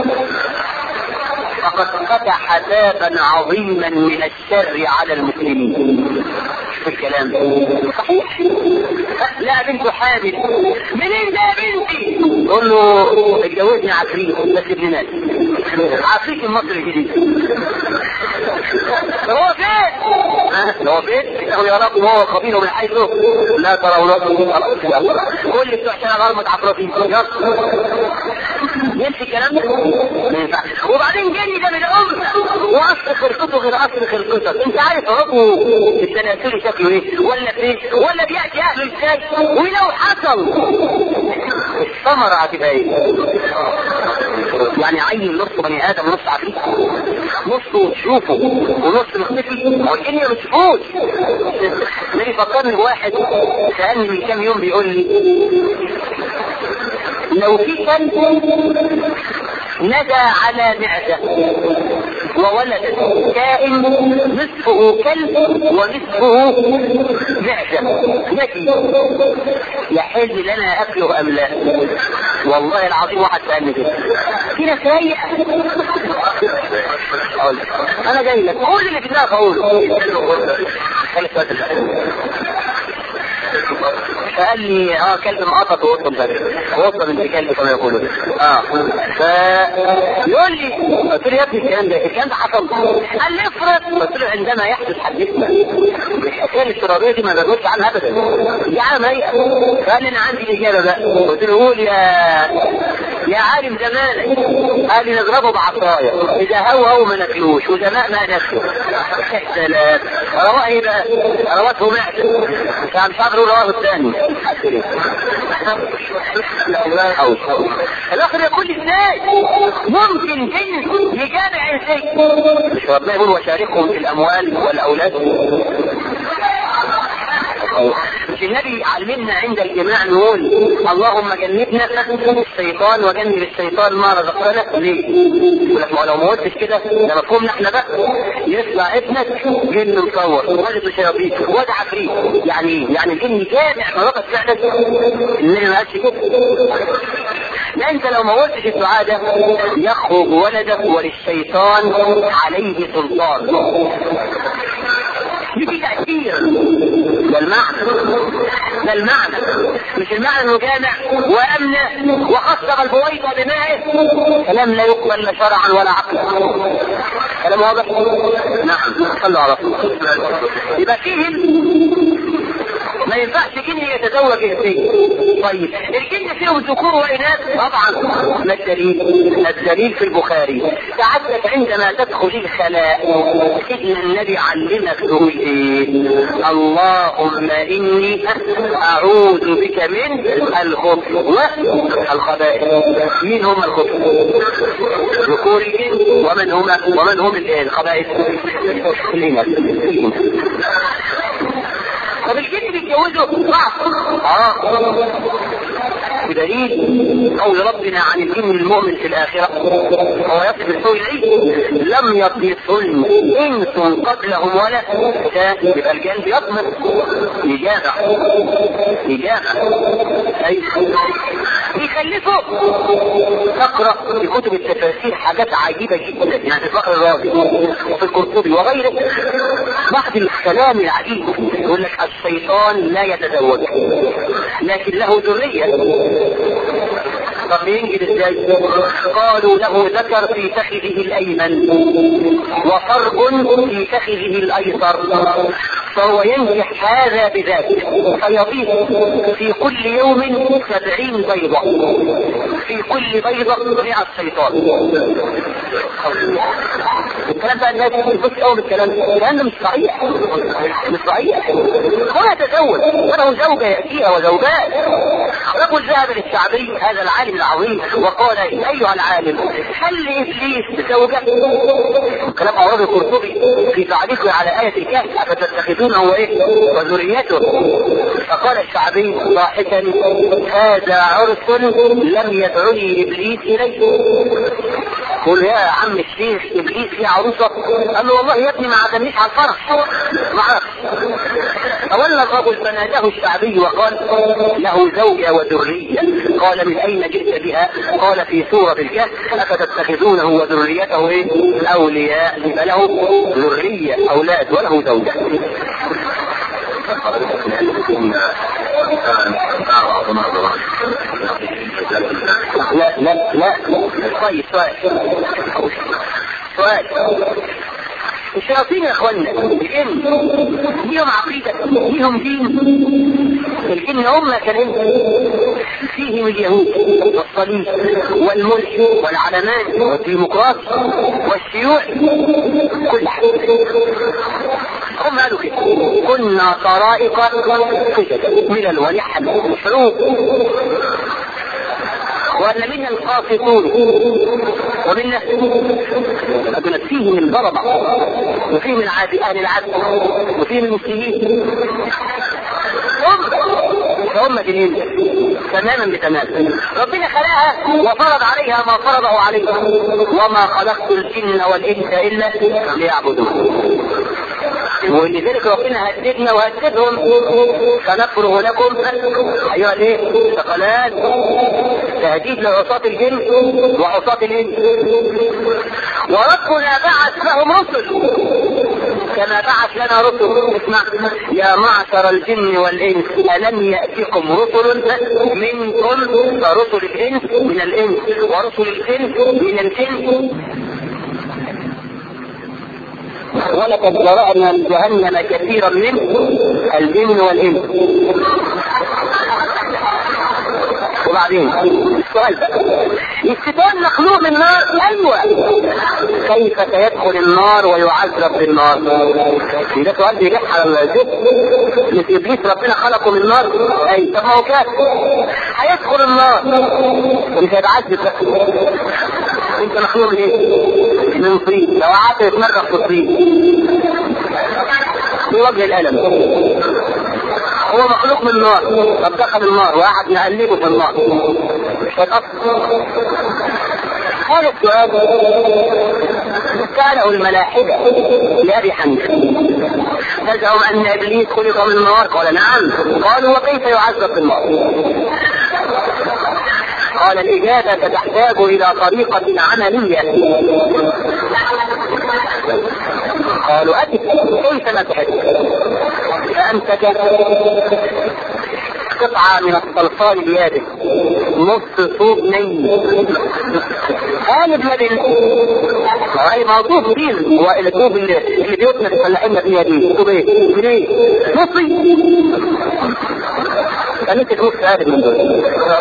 فقد فتح بابا عظيما من الشر على المسلمين في الكلام صحيح لا بنته حامل منين ده يا بنتي تقول له اتجوزني عفريت بس ابن ناس عفريت المصري الجديد هو فين؟ هو فين؟ تاخد يراكم هو قبيله من حيث لا ترونه كل بتوع شارع غرمة عفراتين يلا يمشي الكلام ده؟ ما ينفعش وبعدين جني ده من الأمة وأصل خلقته غير أصل خلقتك أنت عارف عضو التناسلي شكله إيه ولا فين ولا بيأتي أهله إزاي ولو حصل الثمرة هتبقى إيه؟ يعني عين نص بني آدم نص عفريت نصه تشوفه ونص مختفي هو الجن ما بتشوفوش النبي فكرني بواحد سألني من كام يوم بيقول لي لو في كلب ندى على معدة وولدت كائن نصفه كلب ونصفه معدة نكي يحل لنا اكله ام لا والله العظيم واحد سألني كده في ناس سيئة أقول لك. انا جاي لك قول اللي في دماغك اقوله خلي السؤال ده. فقال لي اه كلب مقطط وقطه مفرق وقطه بنت كلب كما يقولون اه ف يقول لي قلت له يا ابني الكلام ده الكلام ده حصل قال لي افرض قلت له عندما يحدث حدثنا الحكايه الافتراضيه دي ما بقولش عنها ابدا دي على هيئه فقال لي انا عندي الاجابه بقى قلت له قول يا يا عالم زمانك قال لي نضربه بعصايه اذا هو هو ما ناكلوش واذا ماء ما ناكله يا سلام رواه ايه بقى؟ رواه معده مش عارف اقول رواه الثاني الاخر يقول ازاي ممكن جن يجامع انسان مش ربنا يقول وشاركهم في الاموال والاولاد مش النبي علمنا عند الجماع نقول اللهم جنبنا الشيطان وجنب الشيطان ما رزقنا ليه؟ يقول لك ما لو ما قلتش كده ده مفهومنا احنا بقى يطلع ابنك جن مصور ولد شياطين واد عفريت يعني ايه؟ يعني الجن جامع مرات فعلا النبي ما قالش كده لا انت لو ما قلتش الدعاء ده يخرج ولدك وللشيطان عليه سلطان يجي تأثير ده المعنى ده المعنى مش المعنى انه جامع وامنى وخصب البويضة بمائه كلام لا يقبل لا شرعا ولا عقلا كلام واضح؟ نعم صلوا على رسول يبقى فيه ما ينفعش جن يتزوج انسان طيب الجن فيهم ذكور واناث طبعا ما الدليل الدليل في البخاري سعادتك عندما تدخل الخلاء سيدنا النبي علمك تقول ايه اللهم اني اعوذ بك من الخبث والخبائث مين هم الخبث ذكور الجن ومن هم ومن هم الخبائث الاناث طب الجن بيتجوزوا ضعف اه بدليل قول ربنا عن الجن المؤمن في الآخرة هو يصف السوء العيد لم يطمثهن إنس قبلهم ولا كان يبقى الجن بيطمث إجابة إجابة أي بيخلفوا تقرأ في كتب التفاسير حاجات عجيبة جدا يعني في الفقر الرازي وفي القرطبي وغيره بعض الكلام العجيب يقول لك الشيطان لا يتزوج لكن له ذرية طب ينجد ازاي قالوا له ذكر في فخذه الايمن وفرج في فخذه الايسر فهو ينجح هذا بذاك فيضيف في كل يوم سبعين بيضة في كل بيضة مئة شيطان الكلام بقى الناس بص قوي بالكلام الكلام ده مش صحيح مش صحيح هو يتزوج وله زوجة يأتيها وزوجات رجل ذهب للشعبي هذا العالم العظيم وقال ايها العالم هل لابليس زوجة كلام اوراد القرطبي في تعليقه على آية الكهف افتتخذونه ايه وذريته فقال الشعبي ضاحكا هذا عرس لم يدعني ابليس اليه قل يا عم الشيخ ابليس ليه عروسه قال له والله يا ابني ما عزمنيش على الفرح ما اعرفش تولى الرجل فناداه الشعبي وقال له زوجة وذرية قال من اين جئت بها قال في سورة الكهف افتتخذونه وذريته ايه اولياء يبقى له ذرية اولاد وله زوجة لا لا لا طيب سؤال سؤال الشياطين يا اخوانا الجن ليهم عقيدة ليهم دين الجن هم كان فيهم اليهود والصليب والملك والعلمان والديمقراطي والشيوع كل حاجة هم قالوا كده كنا طرائق سجد ملل ولحم حروب وأن منا القاسطون ومنا أدنت فيهم البرمة وفيهم العاد أهل العدل وفيهم المسلمين هم كأمة الهند تماما بتمام ربنا خلقها وفرض عليها ما فرضه عليها وما خلقت الجن والإنس إلا ليعبدون ولذلك ربنا هددنا وهددهم سنفرغ لكم ايها الايه ثقلان تهديد لعصاة الجن وعصاة الانس وربنا بعث لهم رسل كما بعث لنا رسل اسمع يا معشر الجن والانس الم ياتكم رسل منكم فرسل الانس من الانس ورسل الجن من الجن ولقد ذرأنا لجهنم كثيرا من الجن والانس وبعدين السؤال بقى الشيطان مخلوق من نار ايوه كيف سيدخل النار ويعذب في النار ده سؤال بيجي على الجسم مش ابليس ربنا خلقه من نار اي طب ما هو كده هيدخل النار ومش هيتعذب بقى انت مخلوق من ايه؟ من طين لو قعدت تتمرغ في الطين في وجه الالم هو مخلوق من النار طب دخل النار وقعد نقلبه في النار مش هيتأثر هذا السؤال سأله الملاحدة لأبي حنيفة فزعم أن إبليس خلق من النار قال نعم قالوا وكيف يعذب في النار قال الإجابة تحتاج إلى طريقة عملية قالوا أتت كيف ما تحب فأمسك قطعة من الصلصال بيده نص صوب ني قال بيد هاي موضوع طين هو الطوب اللي, اللي بيوتنا الفلاحين فيها دي طوب ايه؟ جنيه نصي فمسك نص هذا من دول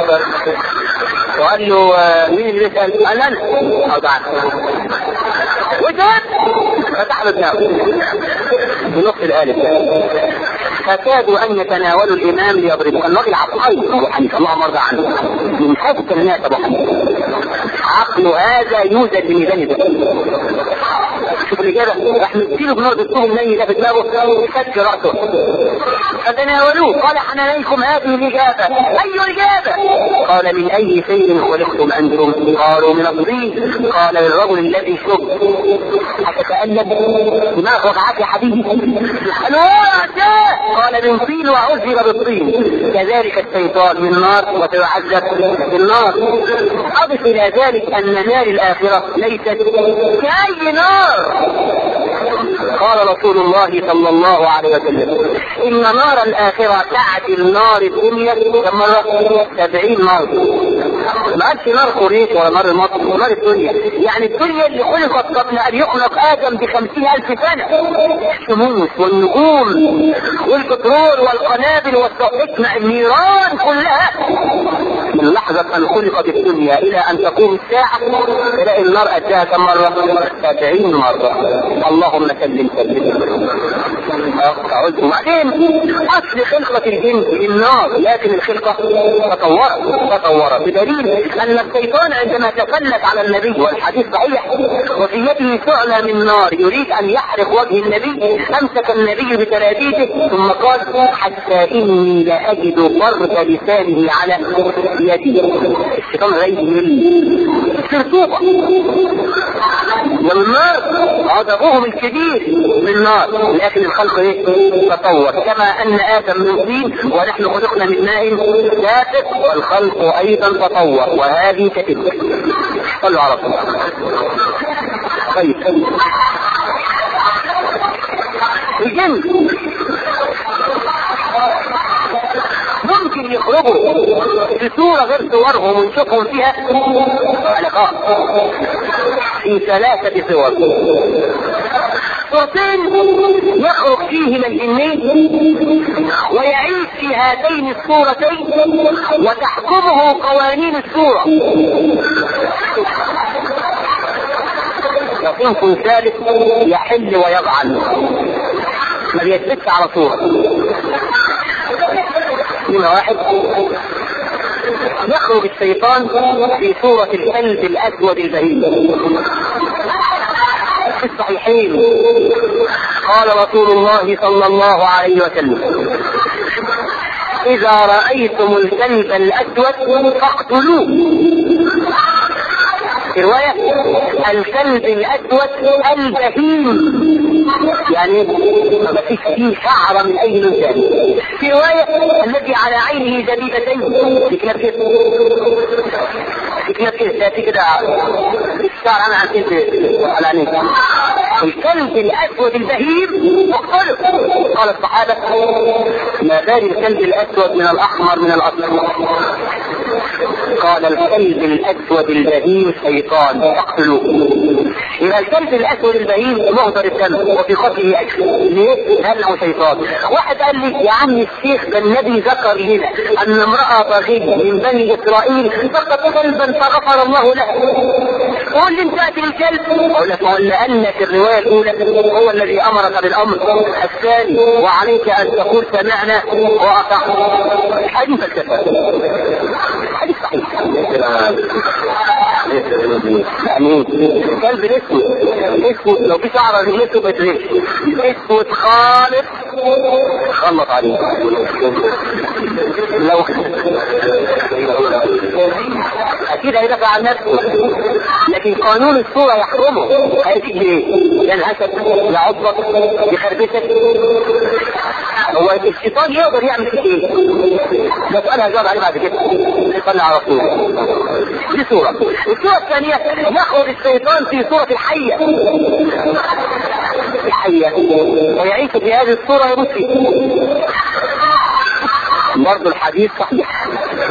وقال له مين اللي بيسأل؟ قال انا او تعال وجد فتح له دماغه بنص الآلة فكادوا أن يتناولوا الإمام ليضربوا كان راجل عبقري أبو حنيفة اللهم ارضى عنه من حسن الناس أبو حنيفة عقل هذا يوجد بميزان ده شوف الإجابة راح مديله بنقطة الطوب الني ده في دماغه فك رأسه فتناولوه قال حنانيكم هذه الإجابة أي إجابة قال من أي شيء خلقتم أنتم قالوا من الطين قال للرجل الذي شب أتتألم دماغ وقعت يا حبيبي قالوا قال من طين وعذب بالطين كذلك الشيطان من نار وتعذب بالنار أضف إلى ذلك أن نار الآخرة ليست كأي نار قال رسول الله صلى الله عليه وسلم إن نار الآخرة تعدل نار الدنيا كم مرة؟ سبعين مرة ما قالش نار قريش ولا نار المطر ونار الدنيا يعني الدنيا اللي خلقت قبل أن يخلق آدم بخمسين ألف سنة الشموس والنجوم والبترول والقنابل والصوت النيران كلها من لحظة أن خلقت الدنيا إلى أن تقوم الساعة تلاقي النار قدها كم مرة؟ سبعين مرة اللهم سلم سلم قلت وبعدين أصل خلقة الجن النار لكن الخلقة تطورت تطورت بدليل أن الشيطان عندما تسلط على النبي والحديث صحيح وفي يده شعلة من نار يريد أن يحرق وجه النبي أمسك النبي بتلابيته ثم قال حتى إني لأجد برد لسانه على يدي الشيطان غير سرطوبة والنار غضبهم الكبير من نار لكن الخلق ايه تطور كما ان ادم من طين ونحن خلقنا من ماء دافئ والخلق ايضا تطور وهذه كتلك صلوا على الله طيب الجن ممكن يخرجوا في صورة غير صورهم ونشوفهم فيها حلقات في ثلاثة صور صورتين يخرج فيهما الجنين ويعيش في هاتين الصورتين وتحكمه قوانين الصورة وصنف ثالث يحل ويضعن ما بيثبتش على صورة هنا واحد يخرج الشيطان في صورة الكلب الأسود البهيم في الصحيحين قال رسول الله صلى الله عليه وسلم إذا رأيتم الكلب الأسود فاقتلوه في رواية الكلب الأسود البهيم يعني ما فيش فيه شعرة من أي لون ثاني في رواية الذي على عينه زبيبتين في كلاب كده في كلاب كده تأتي كده الشعر انا عن كلب العنين الكلب الاسود البهيم اقتله قال الصحابه ما بال الكلب الاسود من الاحمر من الاصفر قال الكلب الاسود البهيم شيطان اقتلوه يبقى الكلب الاسود البهيم مهدر الدم وفي قتله اجر ليه؟ لانه شيطان واحد قال لي يا عم الشيخ ده النبي ذكر لنا ان امراه بغي من بني اسرائيل فقد كلبا فغفر الله له قول لي انت قاتل الكلب اقول لك ما لان في الروايه الاولى هو الذي امرك بالامر الثاني وعليك ان تقول سمعنا واطعنا حديث الكفاء حديث صحيح يعني كلب الاسود اسود لو في شعر رجل اسود ما يتغيرش اسود خالص خلط عليه لو اكيد هيدافع عن نفسه لكن قانون الصورة يحرمه هيجيب ليه؟ يعني اسد يعضك يخربشك هو الشيطان يقدر يعمل فيك ايه؟ ده سؤال هجاوب عليه بعد كده صلى على رسول دي صورة الصورة الثانية يخرج الشيطان في صورة الحية الحية ويعيش في هذه الصورة يموت فيه برضه الحديث صحيح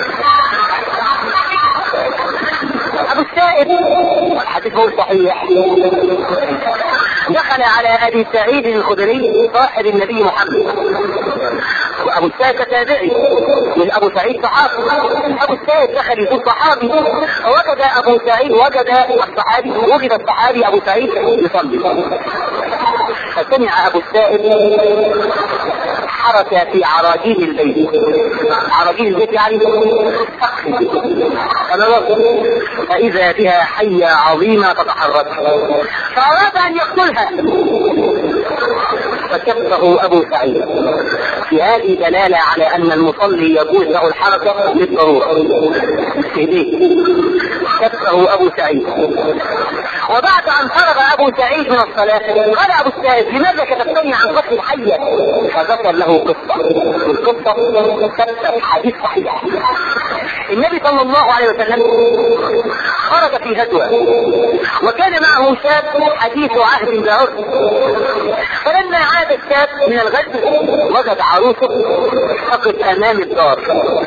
ابو السائب الحديث هو صحيح دخل على ابي سعيد الخدري صاحب النبي محمد وابو السائب تابعي من ابو سعيد صحابي ابو السائب دخل يقول صحابي وجد ابو سعيد وجد الصحابي وجد الصحابي ابو سعيد يصلي فسمع ابو السائب حرك في عراجيل البيت عراجيل البيت يعني فإذا بها حية عظيمة تتحرك فأراد أن يقتلها فكفه أبو سعيد في هذه دلالة على أن المصلي يجوز له الحركة للضرورة في ايديه كفه أبو سعيد وبعد أن فرغ أبو سعيد من الصلاة قال أبو السائب لماذا كتبتني عن قتل الحية فذكر له قصة القصة ثبت حديث صحيح النبي صلى الله عليه وسلم خرج في غزوة وكان معه شاب حديث عهد بعرف فلما عاد الشاب من الغزو وجد عروسه تقف امام الدار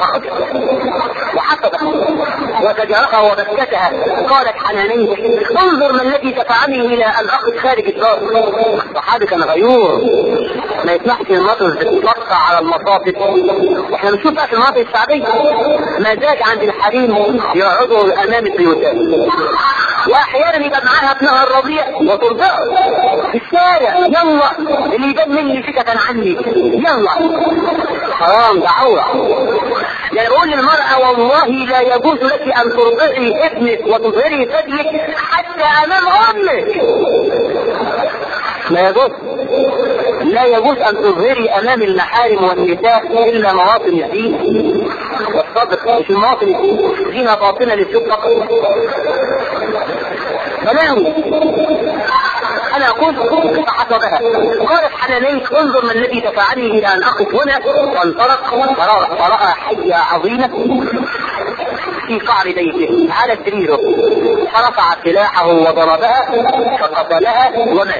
وحسبه وزجرها وبكتها قالت حنانيه انظر ما الذي دفعني الى ان اخذ خارج الدار الصحابي كان غيور ما يسمحش المطر تتقطع على المصافد احنا بنشوف بقى في المناطق الشعبيه مزاج عند الحريم يقعدوا امام البيوتات واحيانا يبقى معاها ابنها الرضيع وترضعه في الشارع يلا اللي يبان مني فكرة عني يلا حرام ده عورة يعني بقول للمرأة والله لا يجوز لك ان ترضعي ابنك وتظهري ثديك حتى امام امك لا يجوز لا يجوز ان تظهري امام المحارم والنساء الا مواطن الدين والصدق مش المواطن الدين زينة باطنة للسوق فقط بلاوي انا اقول فحسبها قالت حنانيك انظر ما الذي دفعني الى ان اقف هنا وانطلق فراى حية عظيمة في قعر بيته على سريره فرفع سلاحه وضربها فقتلها ومات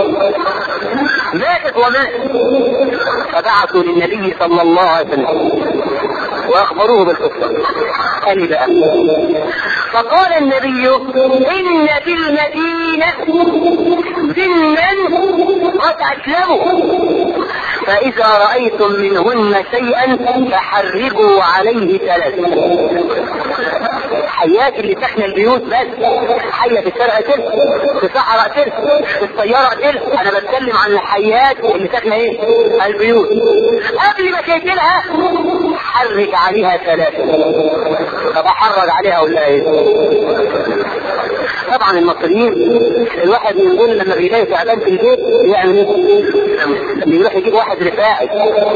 ماتت ومات فبعثوا للنبي صلى الله عليه وسلم واخبروه بالقصه قال بقى فقال النبي ان في المدينه جنا قد اسلموا فاذا رايتم منهن شيئا فحرجوا عليه ثلاث حيات اللي تحمي البيوت بس حية في الشارع تلك في الصحراء تلك في السيارة تلك انا بتكلم عن الحيات اللي تحمي ايه البيوت قبل ما تقتلها حرك عليها ثلاثة طب احرج عليها ولا ايه طبعا المصريين الواحد من دول لما بيلاقي تعبان في البيت يعمل ايه؟ بيروح يجيب واحد رفاعي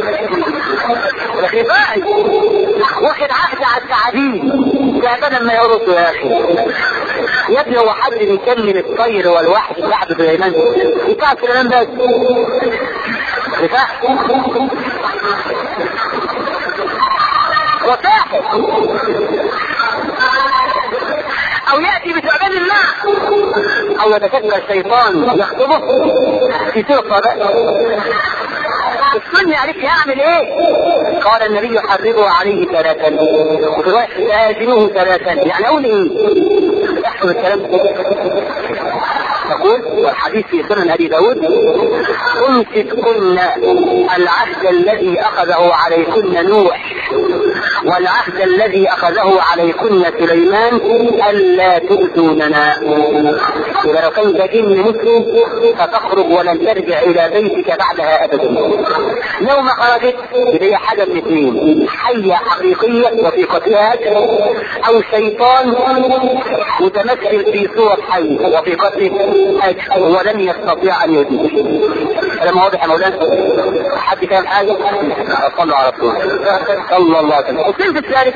رفاعي واخد عهد على التعابين تعبان لما يرقصوا يا اخي يا ابني هو حد بيكلم الطير والوحش بعد سليمان بتاع سليمان بس رفاعي وساحر او ياتي بثعبان الماء او يتشكل شيطان يخطبه في سوره الصلاه السني عليك يعمل ايه؟ قال النبي حرضوا عليه ثلاثا وفي روايه آذنوه ثلاثا يعني اقول ايه؟ احفظ الكلام يقول والحديث في سنن ابي داود امسكن العهد الذي اخذه عليكن نوح والعهد الذي اخذه عليكن سليمان الا تؤذوننا اذا لو كان ده جن مسلم فتخرج ولن ترجع الى بيتك بعدها ابدا لو ما خرجت هي حاجه من اثنين حيه حقيقيه وثيقتها او شيطان متمثل في صوره حي وثيقته اجر ولن يستطيع ان يؤذيك كلام واضح يا مولانا حد فاهم حاجه صلوا على رسول صلى الله عليه وسلم الصنف الثالث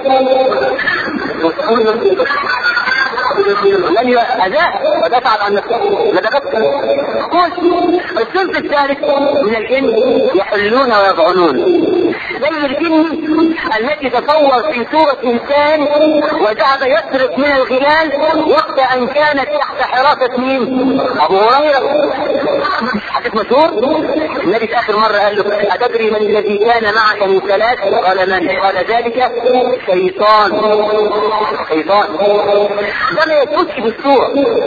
لن أداء ودفع عن نفسه لدغتك قل الصنف الثالث من الجن يحلون ويضعنون زي الجن التي تصور في صورة إنسان وذهب يسرق من الغلال وقت أن كانت تحت حراسة مين؟ أبو هريرة حديث مشهور النبي في آخر مرة قال له أتدري من الذي كان معك من ثلاث؟ قال من؟ قال ذلك شيطان شيطان ده ما يثبتش بالصورة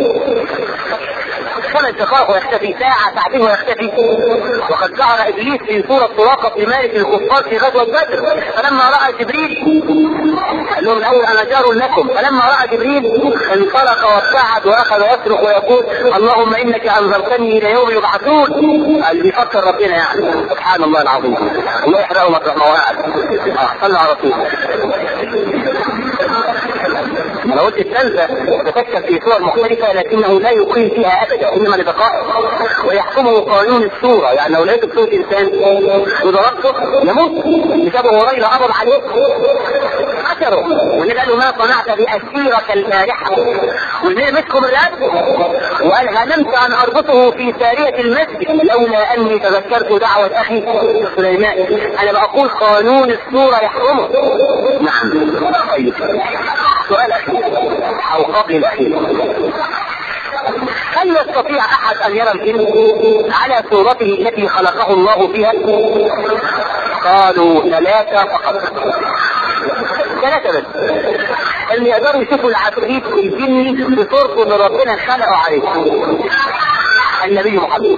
صلى الدقائق ويختفي ساعة ساعتين ويختفي وقد ظهر ابليس في صورة سراقة بن مالك الكفار في غزوة بدر فلما رأى جبريل قال لهم الاول انا جار لكم فلما رأى جبريل انطلق وابتعد واخذ يصرخ ويقول اللهم انك انذرتني الى يوم يبعثون قال بيفكر ربنا يعني سبحان الله العظيم الله يحرقه مطرح ما وقع صلى على رسول انا قلت الثالثة تتشكل في صور مختلفة لكنه لا يقيم فيها ابدا انما لبقائه ويحكمه قانون الصورة يعني لو لقيت صورة انسان وضربته يموت بسبب هريرة قبض عليه قتله والنبي قال له ما صنعت بأسيرك البارحة والنبي مسكه من رقبته وقال هممت ان اربطه في سارية المسجد لولا اني تذكرت دعوة اخي سليمان انا بقول قانون الصورة يحكمه نعم طيب سؤال اخير او قبل الاخير هل يستطيع احد ان يرى الجن على صورته التي خلقه الله فيها قالوا ثلاثة فقط ثلاثة بس اللي يقدروا يشوفوا العفريت الجني بصورته اللي ربنا خلقه عليه النبي محمد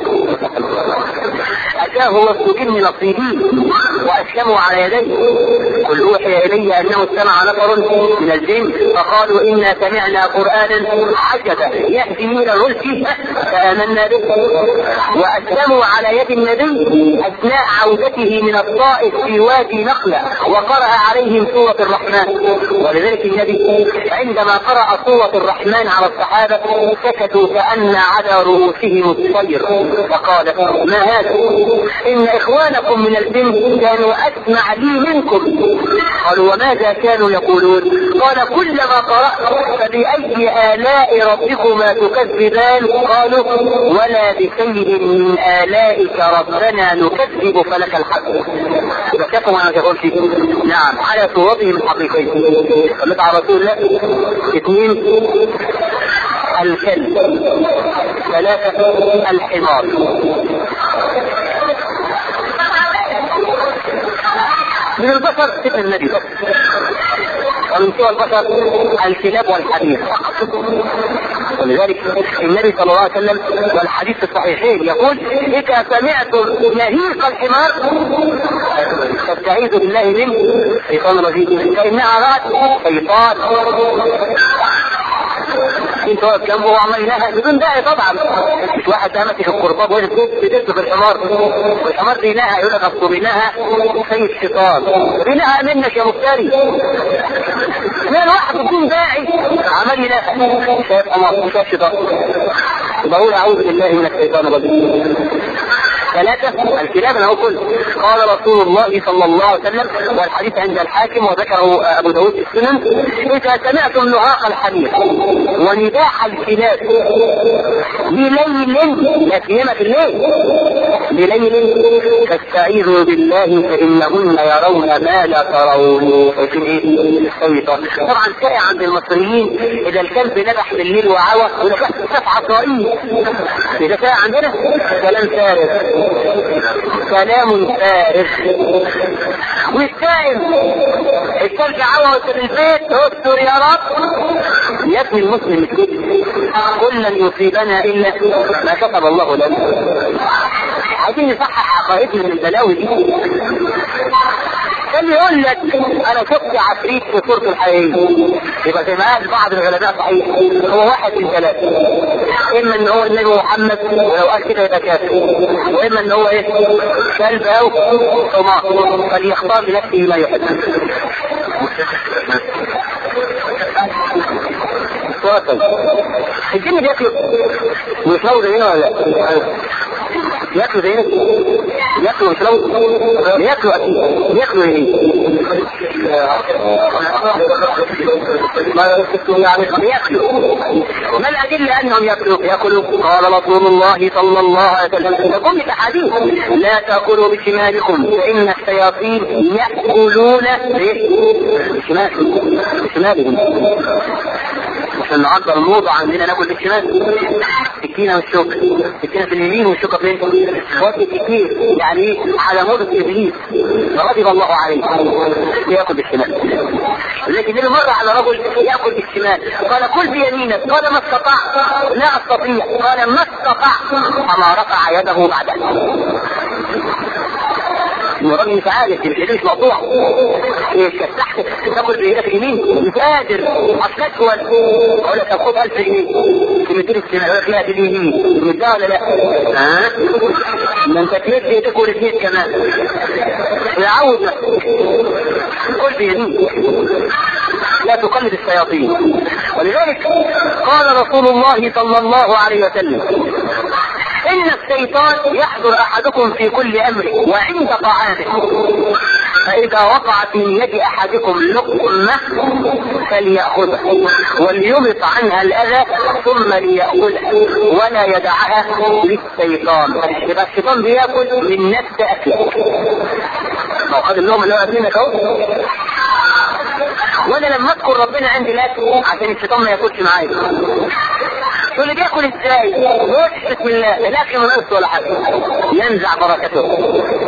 أتاه وسط جن نصيبين وأسلموا على يديه قل أوحي إلي أنه استمع نفر من الجن فقالوا إنا سمعنا قرآنا عجبا يهدي إلى الرشد فآمنا به وأسلموا على يد النبي أثناء عودته من الطائف في وادي نخلة وقرأ عليهم سورة الرحمن ولذلك النبي عندما قرأ سورة الرحمن على الصحابة سكتوا كأن على رؤوسهم الطير فقال ما هذا إن إخوانكم من الجن كانوا أسمع لي منكم قالوا وماذا كانوا يقولون قال كلما قرأت فبأي آلاء ربكما تكذبان قالوا ولا بشيء من آلائك ربنا نكذب فلك الحمد يبقى كفوا انا تقول فيه نعم على صورتهم الحقيقية صليت على رسول الله اثنين الكلب ثلاثة الحمار من البشر ابن النبي ومن سوى البشر الكلاب والحمير ولذلك النبي صلى الله عليه وسلم والحديث في الصحيحين يقول إذا سمعتم نهيق الحمار فاستعيذوا بالله من شيطان الرجيم فإنها رأت شيطان انت واقف جنبه وعمال ينهى بدون داعي طبعا مش واحد ماشي في القرباب وهي بتدب في الحمار والحمار بينهى يقول لك اصله بينهى سيد الشيطان بينهى منك يا مفتري من واحد بدون داعي عمال ينهى شايف حمار شايف شيطان بقول اعوذ بالله من الشيطان الرجيم ثلاثة الكلاب له كل قال رسول الله صلى الله عليه وسلم والحديث عند الحاكم وذكره أبو داود في السنن إذا سمعتم نهاق الحمير ونداح الكلاب بليل لا سيما في الليل بليل فاستعيذوا بالله فإنهن يرون ما لا ترون شايفين ايه؟ الشيطان طبعا شائع عند المصريين إذا الكلب نبح بالليل وعوى يقول لك سفعة طريق إذا شائع عندنا كلام فارغ كلام فارغ والسائل الكلب عوى في البيت استر يا رب يبني المسلم مش كده قل لن يصيبنا الا ما كتب الله لنا عايزين نصحح عقائدنا من البلاوي دي كان يقول لك انا شفت عفريت في صورته الحقيقيه يبقى زي ما قال بعض العلماء صحيح هو واحد من ثلاثه اما ان هو النبي محمد ولو قال كده يبقى كافر واما ان هو ايه كلب او حمار فليختار لنفسه ما يحب السؤال الجن بياكلوا ويشربوا زينا ولا لا؟ بياكلوا زينا؟ بياكلوا ويشربوا؟ بياكلوا اكيد بياكلوا ايه؟ يعني بياكلوا ما الأدلة أنهم يأكلوا يأكلوا قال رسول الله صلى الله عليه وسلم تقول الأحاديث لا تأكلوا بشمالكم فإن الشياطين يأكلون بشمال بشمالهم عشان نعبر الموضع عندنا ناكل بالشمال سكينه والشوك سكينه في اليمين والشوكه فين؟ وقت كتير يعني ايه على موضة ابليس غضب الله عليه ياكل بالشمال لكن دي مرة على رجل ياكل بالشمال قال كل بيمينك قال ما استطعت لا استطيع قال ما استطعت فما رفع يده بعد الراجل مش عارف مش مش مقطوع ايه تحت تاكل بايدك اليمين مش قادر اصل اسود اقول لك طب خد 1000 جنيه تمدير السماء يقول لك لا باليمين تمدها ولا لا؟ ها؟ ما انت تمد ايدك والاثنين كمان يعود كل بيمين لا تقلد الشياطين ولذلك قال رسول الله صلى الله عليه وسلم إن الشيطان يحضر أحدكم في كل أمره وعند طعامه فإذا وقعت من يد أحدكم لقمة فليأخذها وليمط عنها الأذى ثم ليأكلها ولا يدعها للشيطان يبقى الشيطان بياكل من نفس أكلك ما هو خد اللقمة اللي هو أكلينك أهو وانا لما اذكر ربنا عندي الاكل عشان الشيطان ما ياكلش معايا تقول لي بياكل ازاي؟ يقول بسم الله الاكل من قصه ولا حاجه ينزع بركته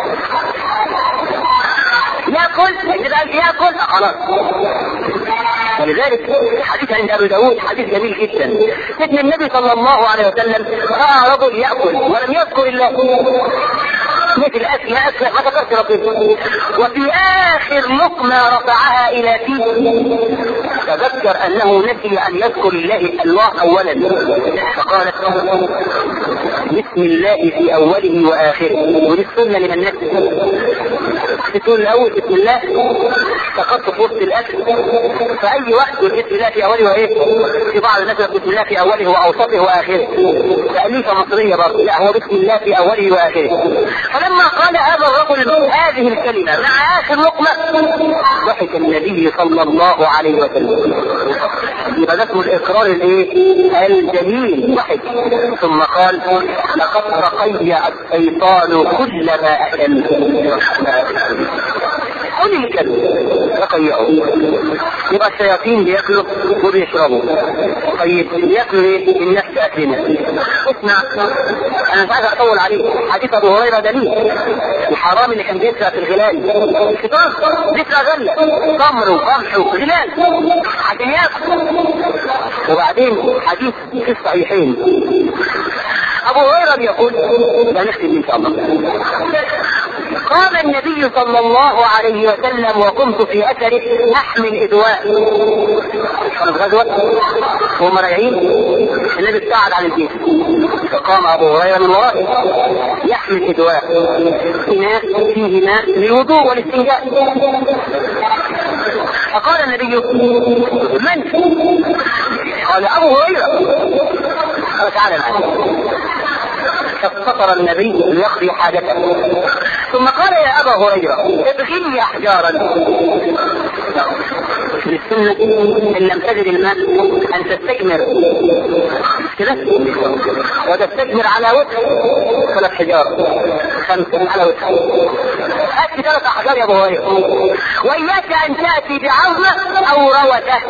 ياكل اذا قال ياكل خلاص ولذلك حديث عند ابي داود حديث جميل جدا ان النبي صلى الله عليه وسلم راى رجل ياكل ولم يذكر الله مثل اكل ما اكل ما ذكرش ربنا وفي اخر لقمه رفعها الى فيه تذكر انه نسي ان يذكر الله الله اولا فقالت بسم الله في اوله واخره ودي السنه لمن نسي تقول الاول بسم الله سقطت في وسط الاكل فاي وقت بسم الله في اوله وايه في بعض الناس بسم الله في اوله واوسطه واخره تاليفه مصريه برضه لا هو بسم الله في اوله واخره فلما قال هذا الرجل هذه الكلمه مع اخر لقمه ضحك النبي صلى الله عليه وسلم يبقى ده اسمه الاقرار الايه؟ الجميل ضحك ثم قال لقد رقي الشيطان كل ما اكل قل الكلب رقيعه يبقى الشياطين بياكلوا وبيشربوا طيب بياكلوا ايه؟ من نفس اكلنا اسمع انا مش عايز اطول عليك حديث ابو هريره دليل الحرامي اللي كان بيسرق في الغلال الشيطان بيسرق غله تمر وقمح وغلال عشان ياكل وبعدين حديث في الصحيحين ابو هريره بيقول ده نختم ان شاء الله قال النبي صلى الله عليه وسلم وكنت في اثره احمل ادواء كانت غزوه وهم راجعين النبي ابتعد عن الجيش فقام ابو هريره من ورائه يحمل ادواء اناء فيه ماء للوضوء والاستنجاء فقال النبي من قال ابو هريره قال تعالى معي فاستطر النبي ليقضي حاجته ثم قال يا ابا هريره ابغني احجارا للسنة إن لم تجد الماء أن تستجمر كده وتستجمر على وجه ثلاث حجارة خمسة على وجه هات ثلاث أحجار يا أبو هريرة وإياك أن تأتي بعظمة أو روثة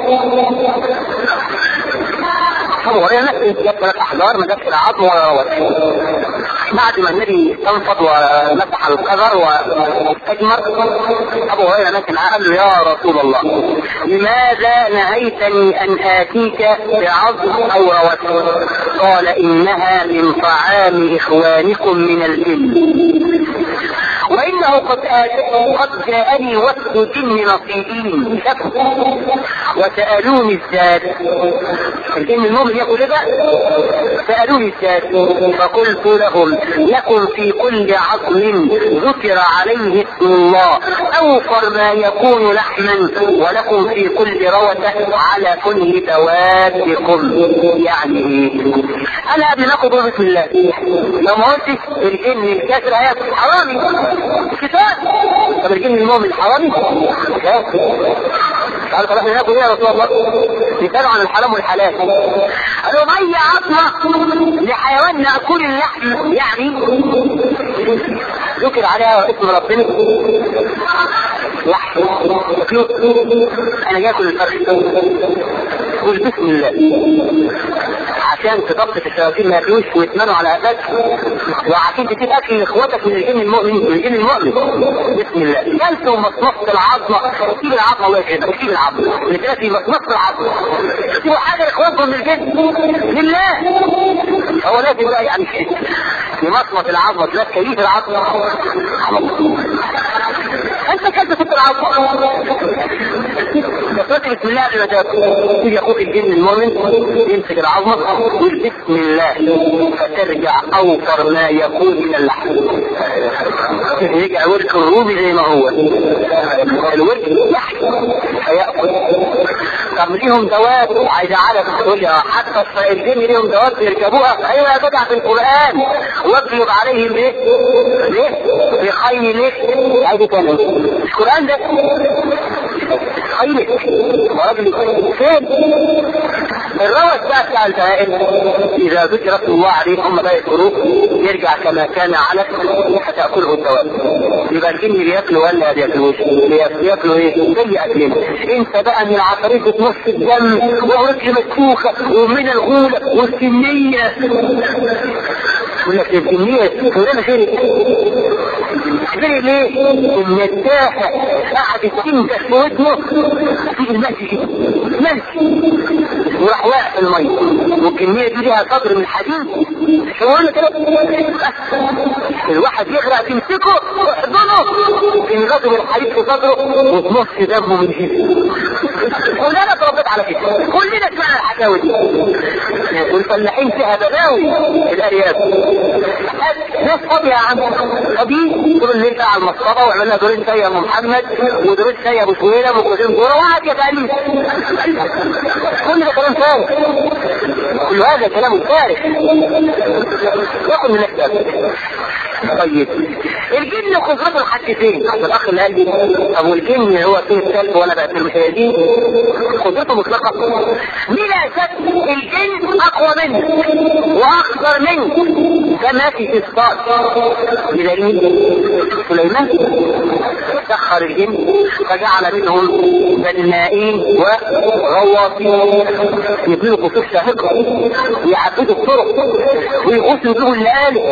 أبو هريرة نفسه جاب ثلاث أحجار ما جابش لا عظم ولا روثة بعد ما النبي استنفض ومسح القذر واستجمر ابو هريره ماشي معاه قال له يا رسول الله لماذا نهيتني ان اتيك بعظم او روث قال انها من طعام اخوانكم من الجن وانه قد قد جاءني وفد جن نصيبين وسالوني الزاد الجن المؤمن يقول ده سالوني الزاد فقلت لهم لكم في كل عظم ذكر عليه اسم الله اوفر ما يكون لحما ولكم في كل روثة على كل دوابكم يعني ايه انا قبل ما اخد بسم الله لو ما قلتش الجن الكافر هياكل حرامي كتاب طب الجن المؤمن حرامي لا قال طب احنا ناكل ايه يا رسول الله؟ مثال عن الحرام والحلال قالوا اي عظمه لحيوان ناكل اللحم يعني ذكر عليها اسم ربنا لحم انا جاكل الفرخ قول بسم الله عشان تضبط الشياطين ما ياكلوش ويتمنوا على قفاك وعشان تسيب اكل لاخواتك من الجن المؤمن من الجن المؤمن بسم الله كلت ومصمصت العظمه سيب العظمه الله يكرمك سيب العظمه اللي كده في مصمصت العظمه سيبوا حاجه لاخواتكم من الجن لله هو لازم بقى يعني يمصمص العظمه تلاقي كيف العظمه انت كلت ست العظمه قلت بسم الله قبل ما تاكل تيجي اخوك الجن المؤمن يمسك العظمه ويقول بسم الله فترجع اوفر ما يكون من اللحم يرجع ورك الرومي زي ما هو الورك لحم فياكل طب ليهم دواب عايز اعرف تقول لي حتى الجن ليهم دواب يركبوها ايوه يا جدع في القران واضرب عليهم ايه؟ ليه؟ بخيلك عايز تاني مش القران ده خيلك ورجل فين الروث بقى بتاع البهائم اذا ذكر اسم الله عليه هم بقى يذكروه يرجع كما كان على فتاكله الدواب يبقى الجن بياكلوا ولا ما بياكلوش بياكلوا ايه زي اكلنا انت بقى من العفاريت بتمص الدم ورجل مكفوخه ومن الغوله والسنيه يقول لك الكمية فلانة خير خير ليه؟ ان التاحة قعدت تنكش في ودنه في المشي كده مشي وراح واقع في المية والكمية دي ليها صدر من حديد شو قلنا كده الواحد يغرق تمسكه واحضنه تنغطه بالحديد في صدره وتمص دمه من جسمه كلنا اتربيت على كده كلنا سمعنا الحكاوي دي والفلاحين فيها بلاوي الارياف ناس فاضية يا عم فاضيين طول الليل على المصطبة وعملنا دورين شاي يا ام محمد ودورين شاي يا ابو سويلة وكوزين كورة وقعد يا تأليف كل ده كلام فارغ كل هذا كلام فارغ ياخد من الكتاب طيب الجن قدرته الحاجتين الاخ اللي قال لي طب والجن هو فيه الكلب ولا بقى في المشاهدين قدرته مطلقه بلا شك الجن اقوى منك واخطر منك كما في اثبات بدليل سليمان سخر الجن فجعل منهم بنائين وغواصين يبنوا خطوط شاهقه ويعبدوا الطرق ويغوصوا يجيبوا اللآلئ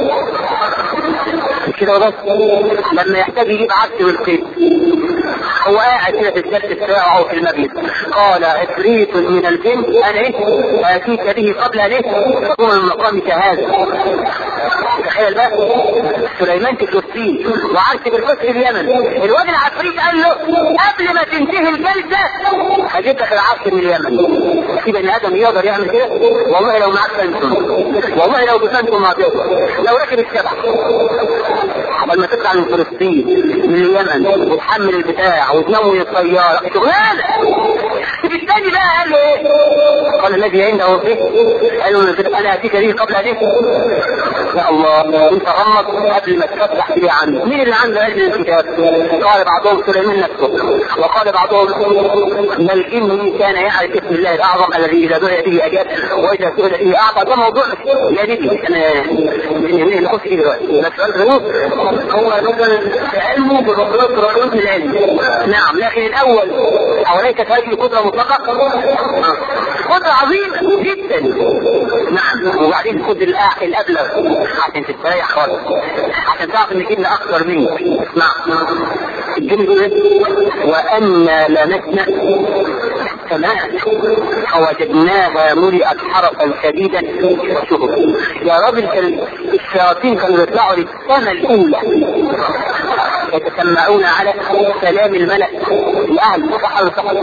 مش كده بس لما يحتاج يجيب عبد والقيد هو قاعد كده في الجلسة بتاعه في المجلس قال عفريت من الجن انا ايه اتيك به قبل ان ايه تقوم من مقامك هذا تخيل بقى سليمان في فلسطين وعرش بالفسر اليمن الواد العفريت قال له قبل ما تنتهي الجلسة هجيب لك العرش من اليمن في بني ادم يقدر يعمل كده والله لو معاك فانتم والله لو بفانتم ما تقدر لو ركب السبع قبل ما تطلع من فلسطين من اليمن وتحمل البتاع وتنوي الطياره شغلانه الثاني بقى قال له ايه؟ قال الذي عنده فيه قال له انا اتيك به قبل هذه يا الله انت غمض قبل ما تفتح به عنه مين اللي عنده علم الكتاب؟ قال بعضهم سليمان نفسه وقال بعضهم ان الجن كان يعرف اسم الله الاعظم الذي اذا دعي به اجاب واذا سئل به اعطى ده موضوع يا ريت انا من نخش فيه دلوقتي بس سؤال غريب هو مثلا علمه بمقدار رؤوس العلم نعم لكن الاول اوليست هذه قدره مطلقه قدره عظيمه جدا نعم وبعدين خد الأع- الابلغ عشان تستريح خالص عشان تعرف ان الجن اكثر منك نعم الجن بيقول ايه؟ وانا لمسنا السماء فوجدناها ملئت حرسا شديدا وشهبا يا راجل كان الشياطين كانوا يطلعوا للسماء الاولى يتسمعون على سلام الملك الاهل صح ولا صح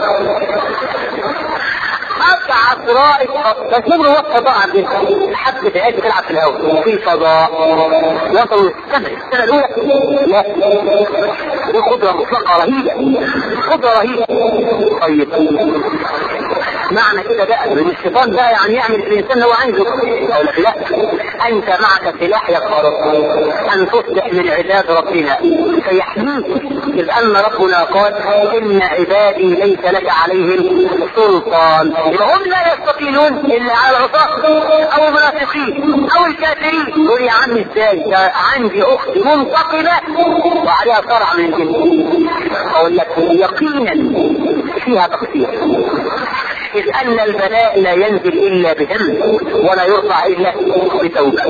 أبعث رائد بس نمر هو الفضاء عندنا حد في عيد بتلعب في الهواء في فضاء وصلوا السنة السنة الأولى لا دي قدرة مطلقة رهيبة قدرة رهيبة طيب معنى كده بقى ان الشيطان بقى يعني يعمل في الانسان اللي هو عايزه اقول لك لا انت معك سلاح يقهرك ان تصبح من عباد ربنا فيحميك اذ ان ربنا قال ان عبادي ليس لك عليهم سلطان يبقى هم لا يستقيلون الا على العصاة او المنافقين او الكافرين يقول يا عم ازاي ده عندي اخت منتقمه وعليها صرع من الجن اقول لك يقينا فيها تقصير إذ أن البلاء لا ينزل إلا بدم ولا يرفع إلا بتوبة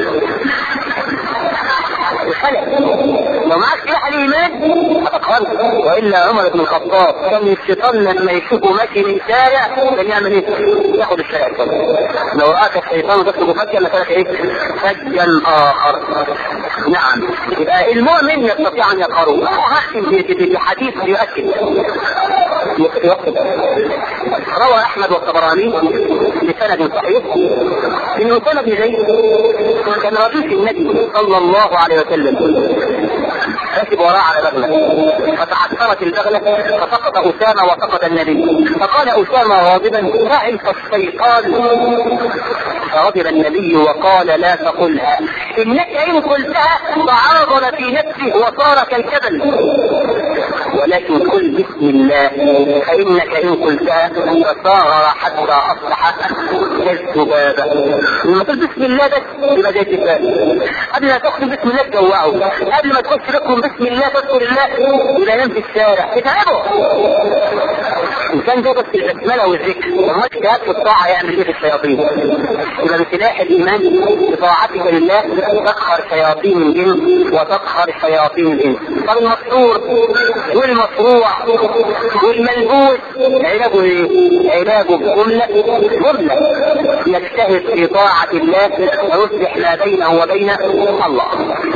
الخلق لو معاك سلاح الإيمان هتقهرك وإلا عمر بن الخطاب كان الشيطان لما يشوفه ماشي من شارع كان يعمل إيه؟ ياخد الشارع كله لو رآك الشيطان تطلب فجأة لك إيه؟ فجا آخر نعم يبقى المؤمن يستطيع أن يقهره هختم بحديث يؤكد يؤكد روى احمد والطبراني بسند صحيح ان اسامه بن زيد كان رديف النبي صلى الله عليه وسلم ركب وراء على بغله فتعثرت البغله فسقط اسامه وسقط النبي فقال اسامه غاضبا تعس الشيطان فغضب النبي وقال لا تقلها انك ان قلتها تعرض في نفسه وصار كالجبل ولكن قل بسم الله فانك ان قلتها فصاغر حتى اصبح كالذبابه لما تقول بسم الله بس يبقى زي التفاح قبل ما تختم بسم الله تجوعه قبل ما تخش لكم بسم الله تذكر الله يبقى ينام في الشارع تتعبوا ان كان ده بس البسمله والذكر وما اجتهاد في الطاعه يعمل ايه في الشياطين يبقى بسلاح الايمان بطاعتك لله تقهر شياطين الجن وتقهر شياطين الانس طب المسرور والمصروع والملبوس علاجه ايه؟ علاجه بجمله جمله يجتهد في طاعه الله ويصلح ما بينه وبين الله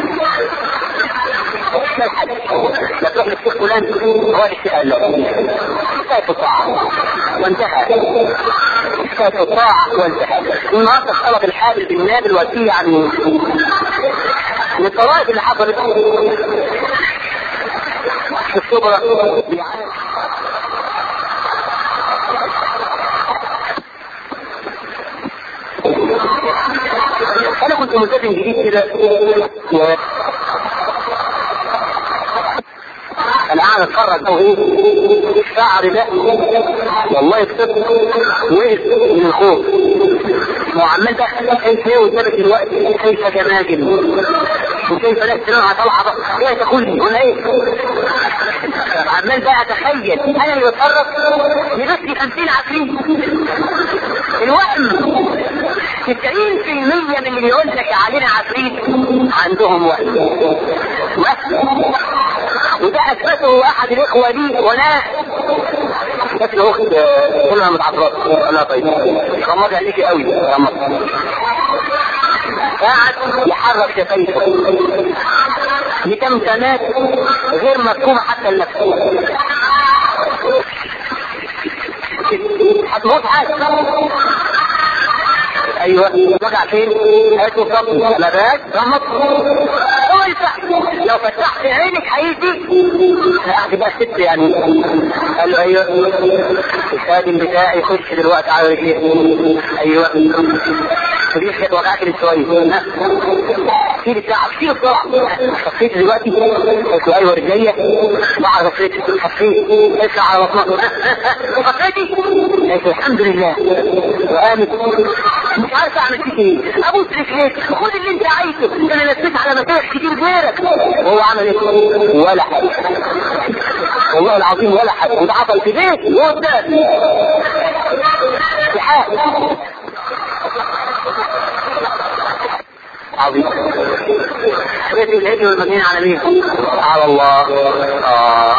لا الحد لا تروح للشيخ فلان هو الشيء قال له كيف الطاعة وانتهى كيف الطاعة وانتهى النهارده اختلط الحابل بالنابل والتيه عن من الطوائف اللي حصلت في الصبرة انا كنت ملتزم جديد كده و... انا قاعد اتفرج او ايه الشعر ده والله كتبت وقف من الخوف ما هو عمال بقى كيف ايه قدامك الوقت كيف جماجم وكيف ناس تنوع طالعه بقى كيف تاكلني ولا ايه عمال بقى اتخيل انا اللي بتفرج يبثني 50 عفريت الوهم 90% من اللي يقول لك علينا عفريت عندهم وهم وهم وده اثبته احد الاخوه لي وانا بس الاخت كلها متعصبات لا طيب غمض عليكي قوي غمض قاعد يحرك شفايفه بتمتمات غير مفهومه حتى لنفسه هتموت حاجه ايوه وجع فين؟ قالت له صبر لا بس غمض هو يفتح لو فتحت عينك هيجي هتبقى ست يعني قال له ايوه الخادم بتاعي يخش دلوقتي على رجليه ايوه رجليك كانت وجعتني شويه ها شيل الساعه شيل بسرعه خفيت دلوقتي قلت له ايوه رجليا بعد خفيت خفيت اسمع على بطنك خفيتي قلت الحمد لله وقامت مش عارف اعمل فيك ايه ابوس رجليك خد اللي انت عايزه انا لفيت على مشايخ كتير غيرك وهو عمل ايه ولا حاجه والله العظيم ولا حاجه وده حصل في بيت وقدام في حال عظيم بيت الهجر والمدينة على مين؟ على الله آه.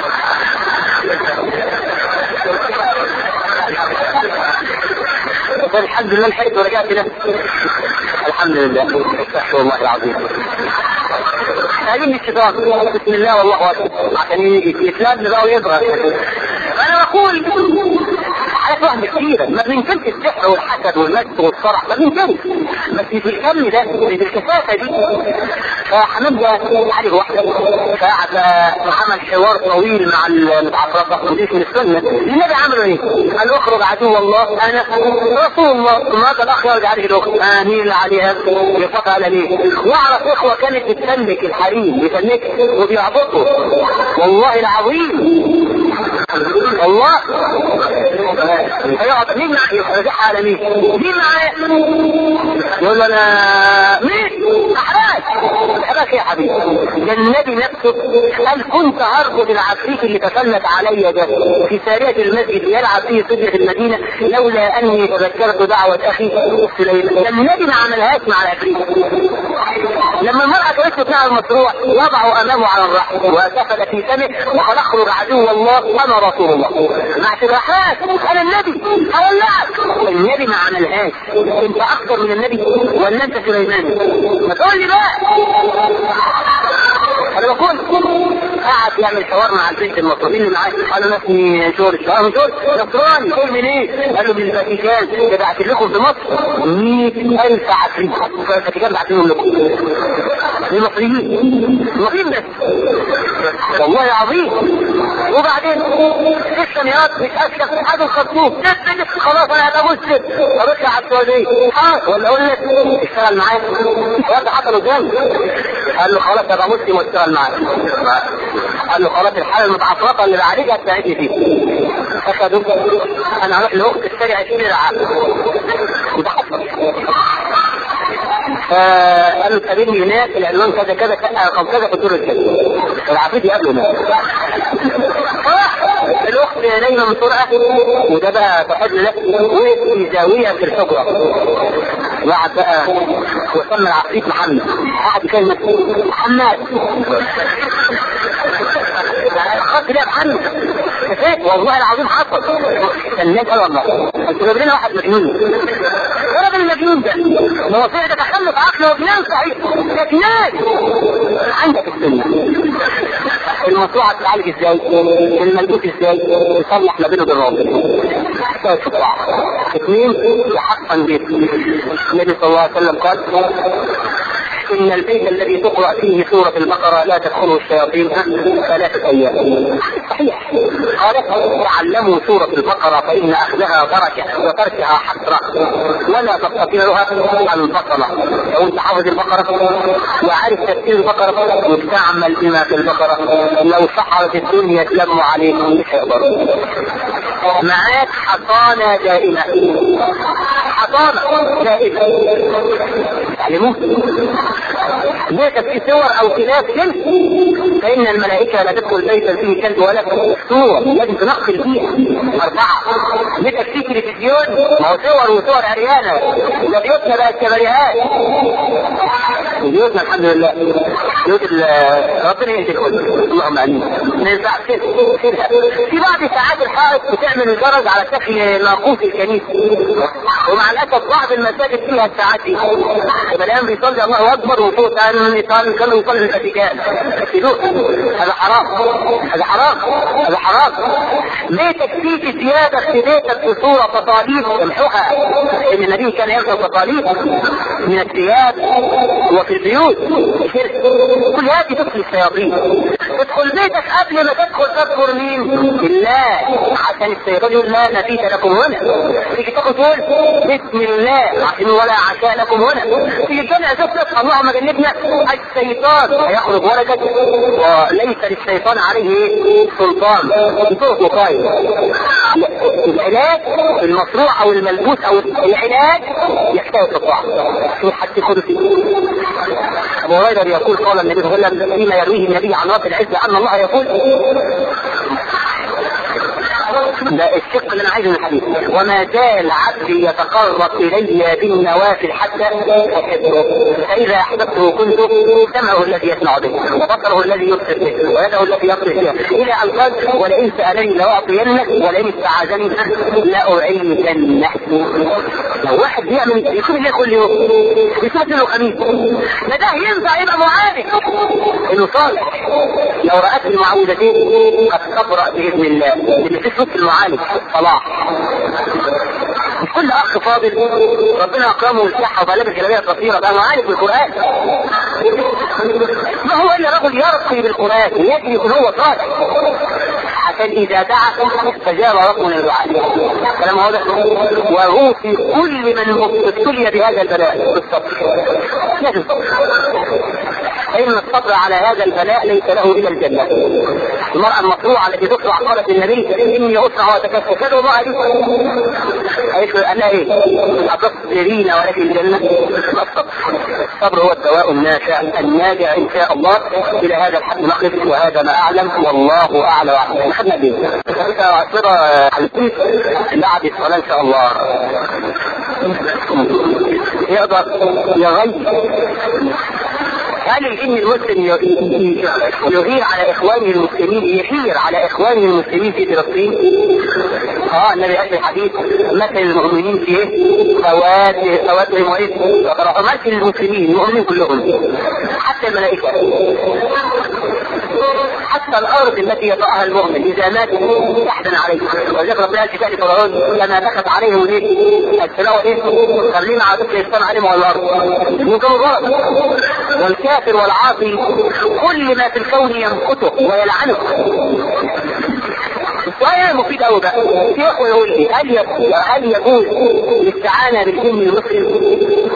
طيب الحمد لله لحقت ورجعت كده الحمد لله استغفر الله العظيم هذه من الشيطان بسم الله والله اكبر عشان يجي يتلم بقى ويضغط انا بقول حاجات وهم كثيرة ما بننكرش السحر والحسد والمجد والصرع ما بننكرش بس في الكم ده في الكثافة دي فحمد ده عليه واحدة فقعد عمل حوار طويل مع المتعرفة ودي من السنة النبي عملوا ايه؟ قال اخرج عدو الله انا رسول الله ثم هذا الاخ يرجع عليه الاخت آه مين اللي عليها؟ يفقى على ليه؟ واعرف اخوة كانت بتسلك الحريم بتسلك وبيعبطوا والله العظيم الله هيقعد مين معاه يرجعها على مين مين معاه يقول له انا مين احراج احراج يا حبيبي ده النبي نفسه قال كنت ارجو العفريت اللي تسلط علي ده في سارية المسجد يلعب فيه صدر المدينة لولا اني تذكرت دعوة اخي سليمان ده النبي ما عملهاش مع العفريت لما المرأة كانت تطلع المشروع وضعوا امامه على الرحم وسفل في فمه وقال اخرج عدو الله انا رسول الله مع شبهات انا النبي هولعك النبي ما عملهاش انت اكثر من النبي ولا انت سليمان ما تقول لي بقى انا بقول قعد يعمل حوار مع البنت المصريين اللي معاه قال له اسمي جورج قال له جورج نصراني تقول منين؟ قال له من الفاتيكان بعت لكم في مصر 100000 عفريت الفاتيكان بعت لهم لكم للمصريين المصريين بس والله عظيم وبعدين لسه ميات مش اسلم هذا الخرطوم خلاص انا هبقى مسلم ارجع على السعوديه اه ولا اقول لك اشتغل معايا وده حصل قدامي قال له خلاص هبقى مسلم واشتغل معاك قال له خلاص الحاله المتعفرطه اللي بعالجها تساعدني فيه اخدوا انا هروح لاخت الشارع الشارع وده حصل فقال له قابلني هناك العنوان كذا كذا رقم كذا قلت له كذا العفريت يقابله هناك الاخت نايمه من سرعه وده بقى صاحب له وقف في زاويه في الحجره وقعد بقى وسمى العفريت محمد قعد كلمه محمد خدت ليه محمد كفاك والله العظيم حصل الناس قال والله قلت له لنا واحد مجنون ضرب المجنون ده ما هو فعلا تخلف عقله وجنان صحيح ده جنان عندك السنه الموضوع هتتعالج ازاي؟ الملبوس ازاي؟ يصلح ما بينه وبين ربنا. اثنين يحقن بيته. النبي صلى الله عليه وسلم قال إن البيت الذي تقرأ فيه سورة البقرة لا تدخله الشياطين ثلاثة أيام. صحيح. قالت تعلموا سورة البقرة فإن أخذها بركة وتركها حسرة ولا تستطيعها البقرة. لو أنت حافظ البقرة وعارف تفسير البقرة وتعمل بما في البقرة لو سحرت الدنيا تلم عليك مش هيقدروا. معاك حصانة دائمة. حصانة دائمة. تعلموه؟ بيتك في سور او خلاف كلب فان الملائكه لا تدخل بيتا فيه كلب ولا سور لازم تنقل فيها اربعه بيتك فيه تلفزيون ما هو صور وصور عريانه ده بيوتنا بقت كبريهات بيوتنا الحمد لله بيوت ربنا يهدي الكل اللهم امين ما ينفعش كده في بعض ساعات الحائط بيعمل الجرس على شكل ناقوس الكنيسه ومع الاسف بعض المساجد فيها الساعات دي يبقى الان بيصلي الله اكبر وفوق كان كانوا يصلي الفاتيكان هذا حرام هذا حرام هذا حرام بيتك فيه ثيابك في بيتك في صوره تطاليب يمحوها ان النبي كان يرفع تطاليب من الثياب وفي البيوت شرك كل هذه تدخل الشياطين تدخل بيتك قبل ما تدخل تذكر مين؟ الله عشان الشيطان يقول لا نبيت لكم هنا تيجي تاخد تقول بسم الله عشان ولا عشاء لكم هنا تيجي تجمع تطلق اللهم جنبنا الشيطان هيخرج ولدك وليس للشيطان عليه سلطان صوت وقايد العلاج المصروع او الملبوس او العلاج يحتاج الطاعة شوف حد قدسي ابو هريره يقول قال النبي صلى الله عليه وسلم فيما يرويه النبي عن رب العزه ان الله يقول ده الشق اللي انا عايزه من الحديث وما زال عبدي يتقرب الي بالنوافل حتى احبه فاذا احببته كنت سمعه الذي يسمع به وبصره الذي يبصر به ويده التي يبصر بها الى ان قال ولئن سالني لاعطينه ولئن استعاذني لاعيذنه لو واحد بيعمل يشوف الله كل يوم يشوف له خميس ده ده ينفع يبقى معالج انه صالح لو رأت المعوذتين قد تبرأ بإذن الله اللي في صوت المعالج صلاح مش كل اخ فاضل ربنا اكرمه والصحه وبقى لابس جلابيه قصيره بقى معالج بالقران ما هو الا رجل يرقي بالقران ويجري يكون هو صالح عشان اذا دعا استجاب ربنا الدعاء كلام واضح وغوصي كل من ابتلي بهذا البلاء بالصبر لازم صبر فإن الصبر على هذا البلاء ليس له إلا الجنة. المرأة المصروعة التي تصرع قالت للنبي إني أسرع وأتكفى كذا الله عليه. قالت له قال إيه؟ أتصبرين ولك الجنة؟ الصبر. الصبر هو الدواء النافع الناجع إن شاء الله إلى هذا الحد نقف وهذا ما أعلم والله أعلى وأعلم. خدنا بيه. عصيرة حلقيت بعد الصلاة إن شاء الله. يقدر يغير هل الجن المسلم يغير على اخوانه المسلمين يحير على اخوانه المسلمين في فلسطين؟ اه النبي قال في الحديث مثل المؤمنين في ايه؟ فوات فواتهم وايه؟ مثل المسلمين المؤمنين كلهم حتى الملائكه حتى الارض التي يطأها المؤمن اذا مات تحزن عليه ولذلك ربنا قال في شأن فرعون لما بكت عليهم ايه؟ السماء ايه؟ خلينا على ذكر يستمع عليهم على الارض ممكن غلط والكافر والعاصي كل ما في الكون يمقته ويلعنه السؤال مفيد قوي بقى في اخوه يقول لي هل هل يجوز الاستعانه بالجن المسلم؟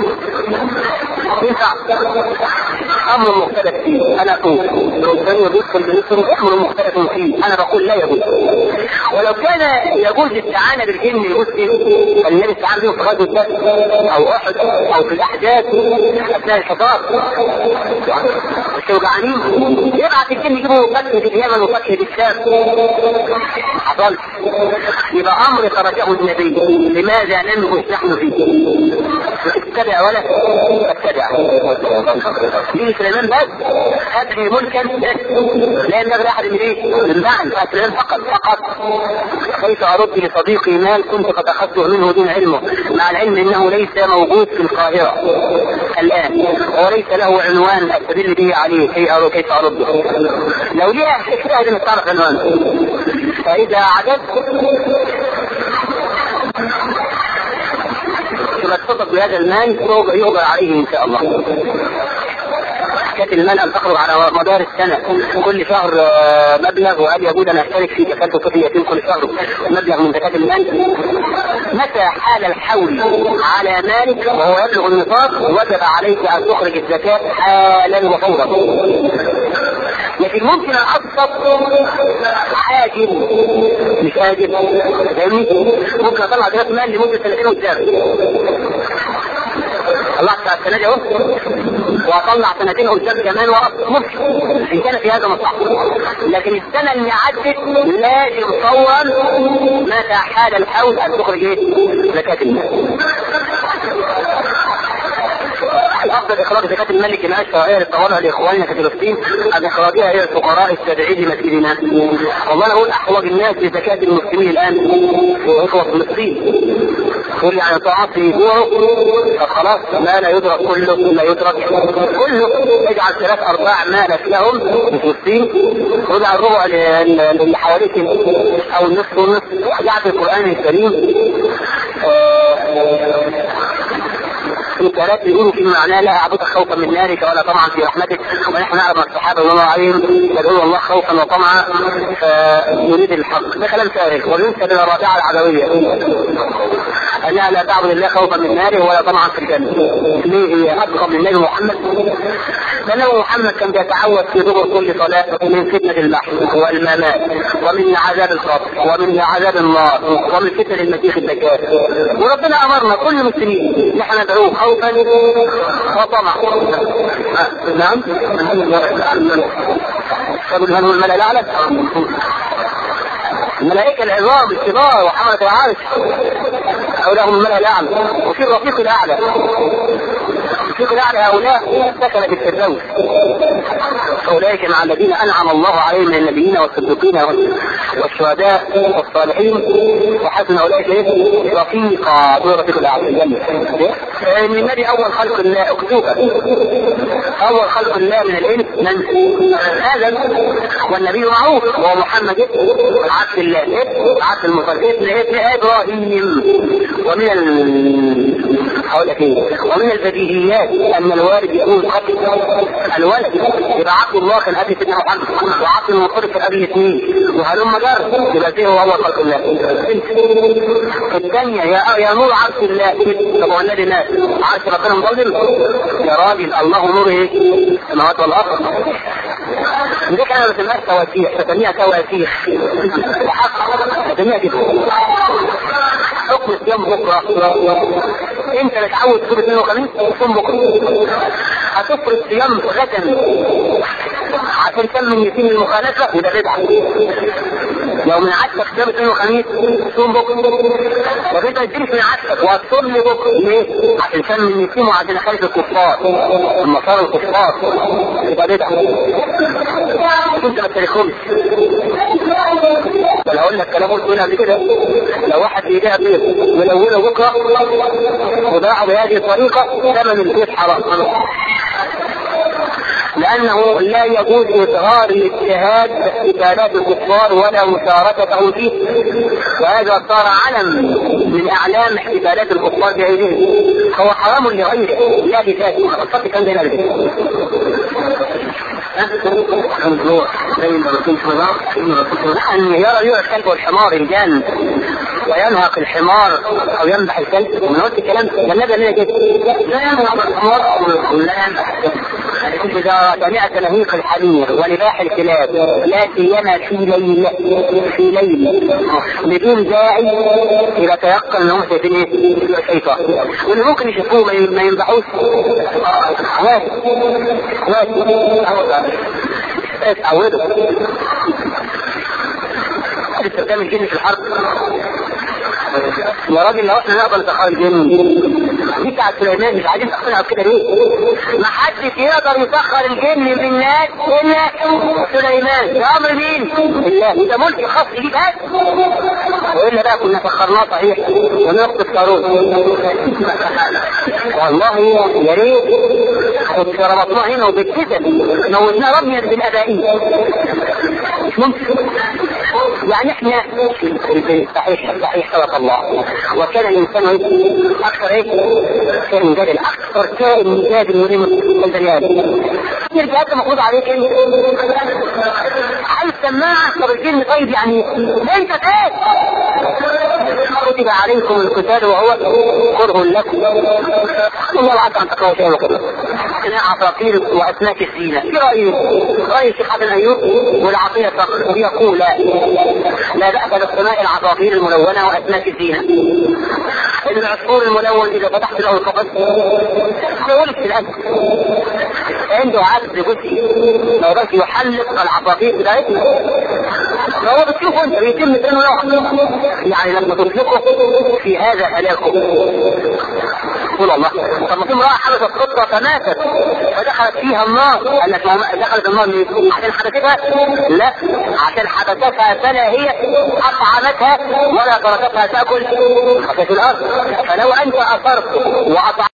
ينفع امر مختلف فيه انا اقول لو كان يدخل بمصر امر مختلف فيه انا بقول لا يجوز ولو كان يجوز الاستعانه بالجن المسلم النبي استعان به في غزوه بدر او احد او في الاحداث اثناء الحصار الشوجعانين يبعث الجن يجيبوا فتح في اليمن وفتح في الشام حصل يبقى امر خرجه النبي لماذا ننقش نحن فيه اتبع ولا اتبع دين سليمان بس ابني ملكا لا ينبغي لاحد من ايه؟ من بعد سليمان فقط فقط كيف ارد لصديقي مال كنت قد اخذته منه دون علمه مع العلم انه ليس موجود في القاهره الان وليس له عنوان استدل به عليه كيف كيف ارده لو ليها اجتهد ان تعرف عنوان فاذا عجزت ثم تصدق بهذا المال يؤجر عليه ان شاء الله زكاة المال أن تخرج على مدار السنة كل شهر مبلغ وهل يجوز أن أشترك في زكاة طفل يتيم كل شهر مبلغ من زكاة المال؟ متى حال الحول على مالك وهو يبلغ النصاب وجب عليك أن تخرج الزكاة حالا وفورا. لكن ممكن أن أبسط عاجل مش آجل فاهمني؟ ممكن أطلع زكاة مال لمدة سنتين قدام. طلعت السنه دي اهو واطلع سنتين قدام كمان ممكن ان كان في هذا مصلحه لكن السنه اللي عدت لازم فورا متى حال الحول ان تخرج ايه؟ زكاه المال الافضل اخراج زكاه المال الجماعي الشرعيه للطوارئ لاخواننا في فلسطين ام اخراجها الى الفقراء التابعين لمسجدنا والله انا اقول احوج الناس لزكاه المسلمين الان واخوه فلسطين تقول يعني طاعات في جوعه طب خلاص ما لا يدرك كله لا يدرك كله اجعل ثلاث ارباع مالك لهم في فلسطين واجعل ربع اللي حواليك او النصف والنصف جعل في القران الكريم في ثلاث يقولوا في معناه لا اعبدك خوفا من نارك ولا طمعا في رحمتك ونحن نعلم الصحابه رضي الله عليهم يدعون الله خوفا وطمعا فيريد الحق ده كلام فارغ وينسب الى الرابعه العدويه انها لا تعبد الله خوفا من ناره ولا طمعا في الجنه ليه هي ابقى من النبي محمد لانه محمد كان بيتعوذ في دبر كل صلاه من فتنه البحر والممات ومن عذاب القبر ومن عذاب النار ومن فتنه المسيح الدجال وربنا امرنا كل المسلمين نحن ندعوه خوفا وطمعا نعم قالوا هل هو الملأ الاعلى الملائكة العظام الكبار وحملة العرش هؤلاء هم الملأ الأعلى وفي الرفيق الأعلى الرفيق الأعلى هؤلاء سكن في الفردوس أولئك مع الذين أنعم الله عليهم من النبيين والصديقين والشهداء والصالحين وحسن أولئك رفيقا هو الرفيق الأعلى في الجنة من النبي أول خلق الله أكتوبة أول خلق الله من الإنس من آدم والنبي معروف وهو محمد عبد الله ابن عبد المطلب ابن ابن ابراهيم ومن ال هقول لك ايه ومن البديهيات ان الوالد يكون قبل الولد يبقى عبد الله كان ابي سيدنا محمد وعبد المطلب كان ابي اثنين وهلم جر يبقى زي هو اول خلق الله الثانية يا يا نور عرش الله طب هو النبي مات عرش ربنا مظلم يا راجل الله نور ايه السماوات والارض دي كان بسميها تواسيح بسميها تواسيح بسميها كده حكم الصيام بكره انت متعود تصوم اثنين وخميس تصوم بكره هتفرض صيام غدا عشان تم يتم المخالفه وده بدعه لو من عادتك صيام اثنين وخميس تصوم بكره لكن انت تدرس من عادتك وهتصوم لي بكره ليه؟ عشان تم يتم وعشان اخالف الكفار النصارى الكفار يبقى بدعه كنت ما تاريخهمش بل هقول لك كلام قلت قبل كده لو واحد بيبيع بيض ملونه بكره وباعه بهذه الطريقه ثمن البيض حرام لأنه لا يجوز إظهار الاجتهاد بإبادات الكفار ولا مشاركته فيه وهذا صار علم من أعلام احتفالات الكفار بعيدهم هو حرام لغيره لا لذاته الصف كان بين أن يرى يرى الكلب والحمار الجان وينهق الحمار أو ينبح الكلب من قلت الكلام ده النبي لنا كده لا ينهق الحمار ولا ينبح الكلب إذا سمعت نهيق الحمير ونباح الكلاب لا سيما في ليل في ليل بدون داعي إذا تيقن أنهم شايفين إيه؟ شيطان واللي ممكن يشوفوه ما ينبحوش واد واد اتعودوا استخدام الجن في الحرب يا راجل لو احنا نقبل تخيل الجن دي بتاعت سليمان مش عايزين تقتنعوا كده ليه؟ ما حدش يقدر يسخر الجن من الناس الا سليمان ده امر مين؟ الله ده ملك خاص ليه بس والا بقى كنا سخرناه صحيح ونقطة قارون والله يا ريت كنت ربطناه هنا وبالكذب موتناه رميا بالابائيه مش ممكن يعني احنا صحيح صحيح صدق الله وكان الانسان اكثر ايه؟ كائن جادل اكثر كائن جادل يريد البني ادم يرجع انت مفروض عليك انت عايز سماعه طب الجن طيب يعني انت فين؟ كتب عليكم القتال وهو كره لكم الله وعد ان تقرأوا شيئا وكذا عصافير واسماك الزينه في رايي راي الشيخ حسن ايوب والعطيه صقر يقول لا بأس باصطناع العصافير الملونه واسماك الزينه العصفور الملون اذا فتحت له القفص يولد في الاسد عنده عقل جزئي ما يقدرش يحلق العصافير بتاعتنا هو بتشوفه انت بيتم تاني يقع يعني لما تطلقه في هذا هلاكه قول الله طب ما في امرأة حبست قطة فماتت فدخلت فيها النار قال لك ما دخلت النار ليه؟ عشان حبستها؟ لا عشان حبستها فلا هي أطعمتها ولا تركتها تأكل في الأرض فلو أنت أثرت وأطعمت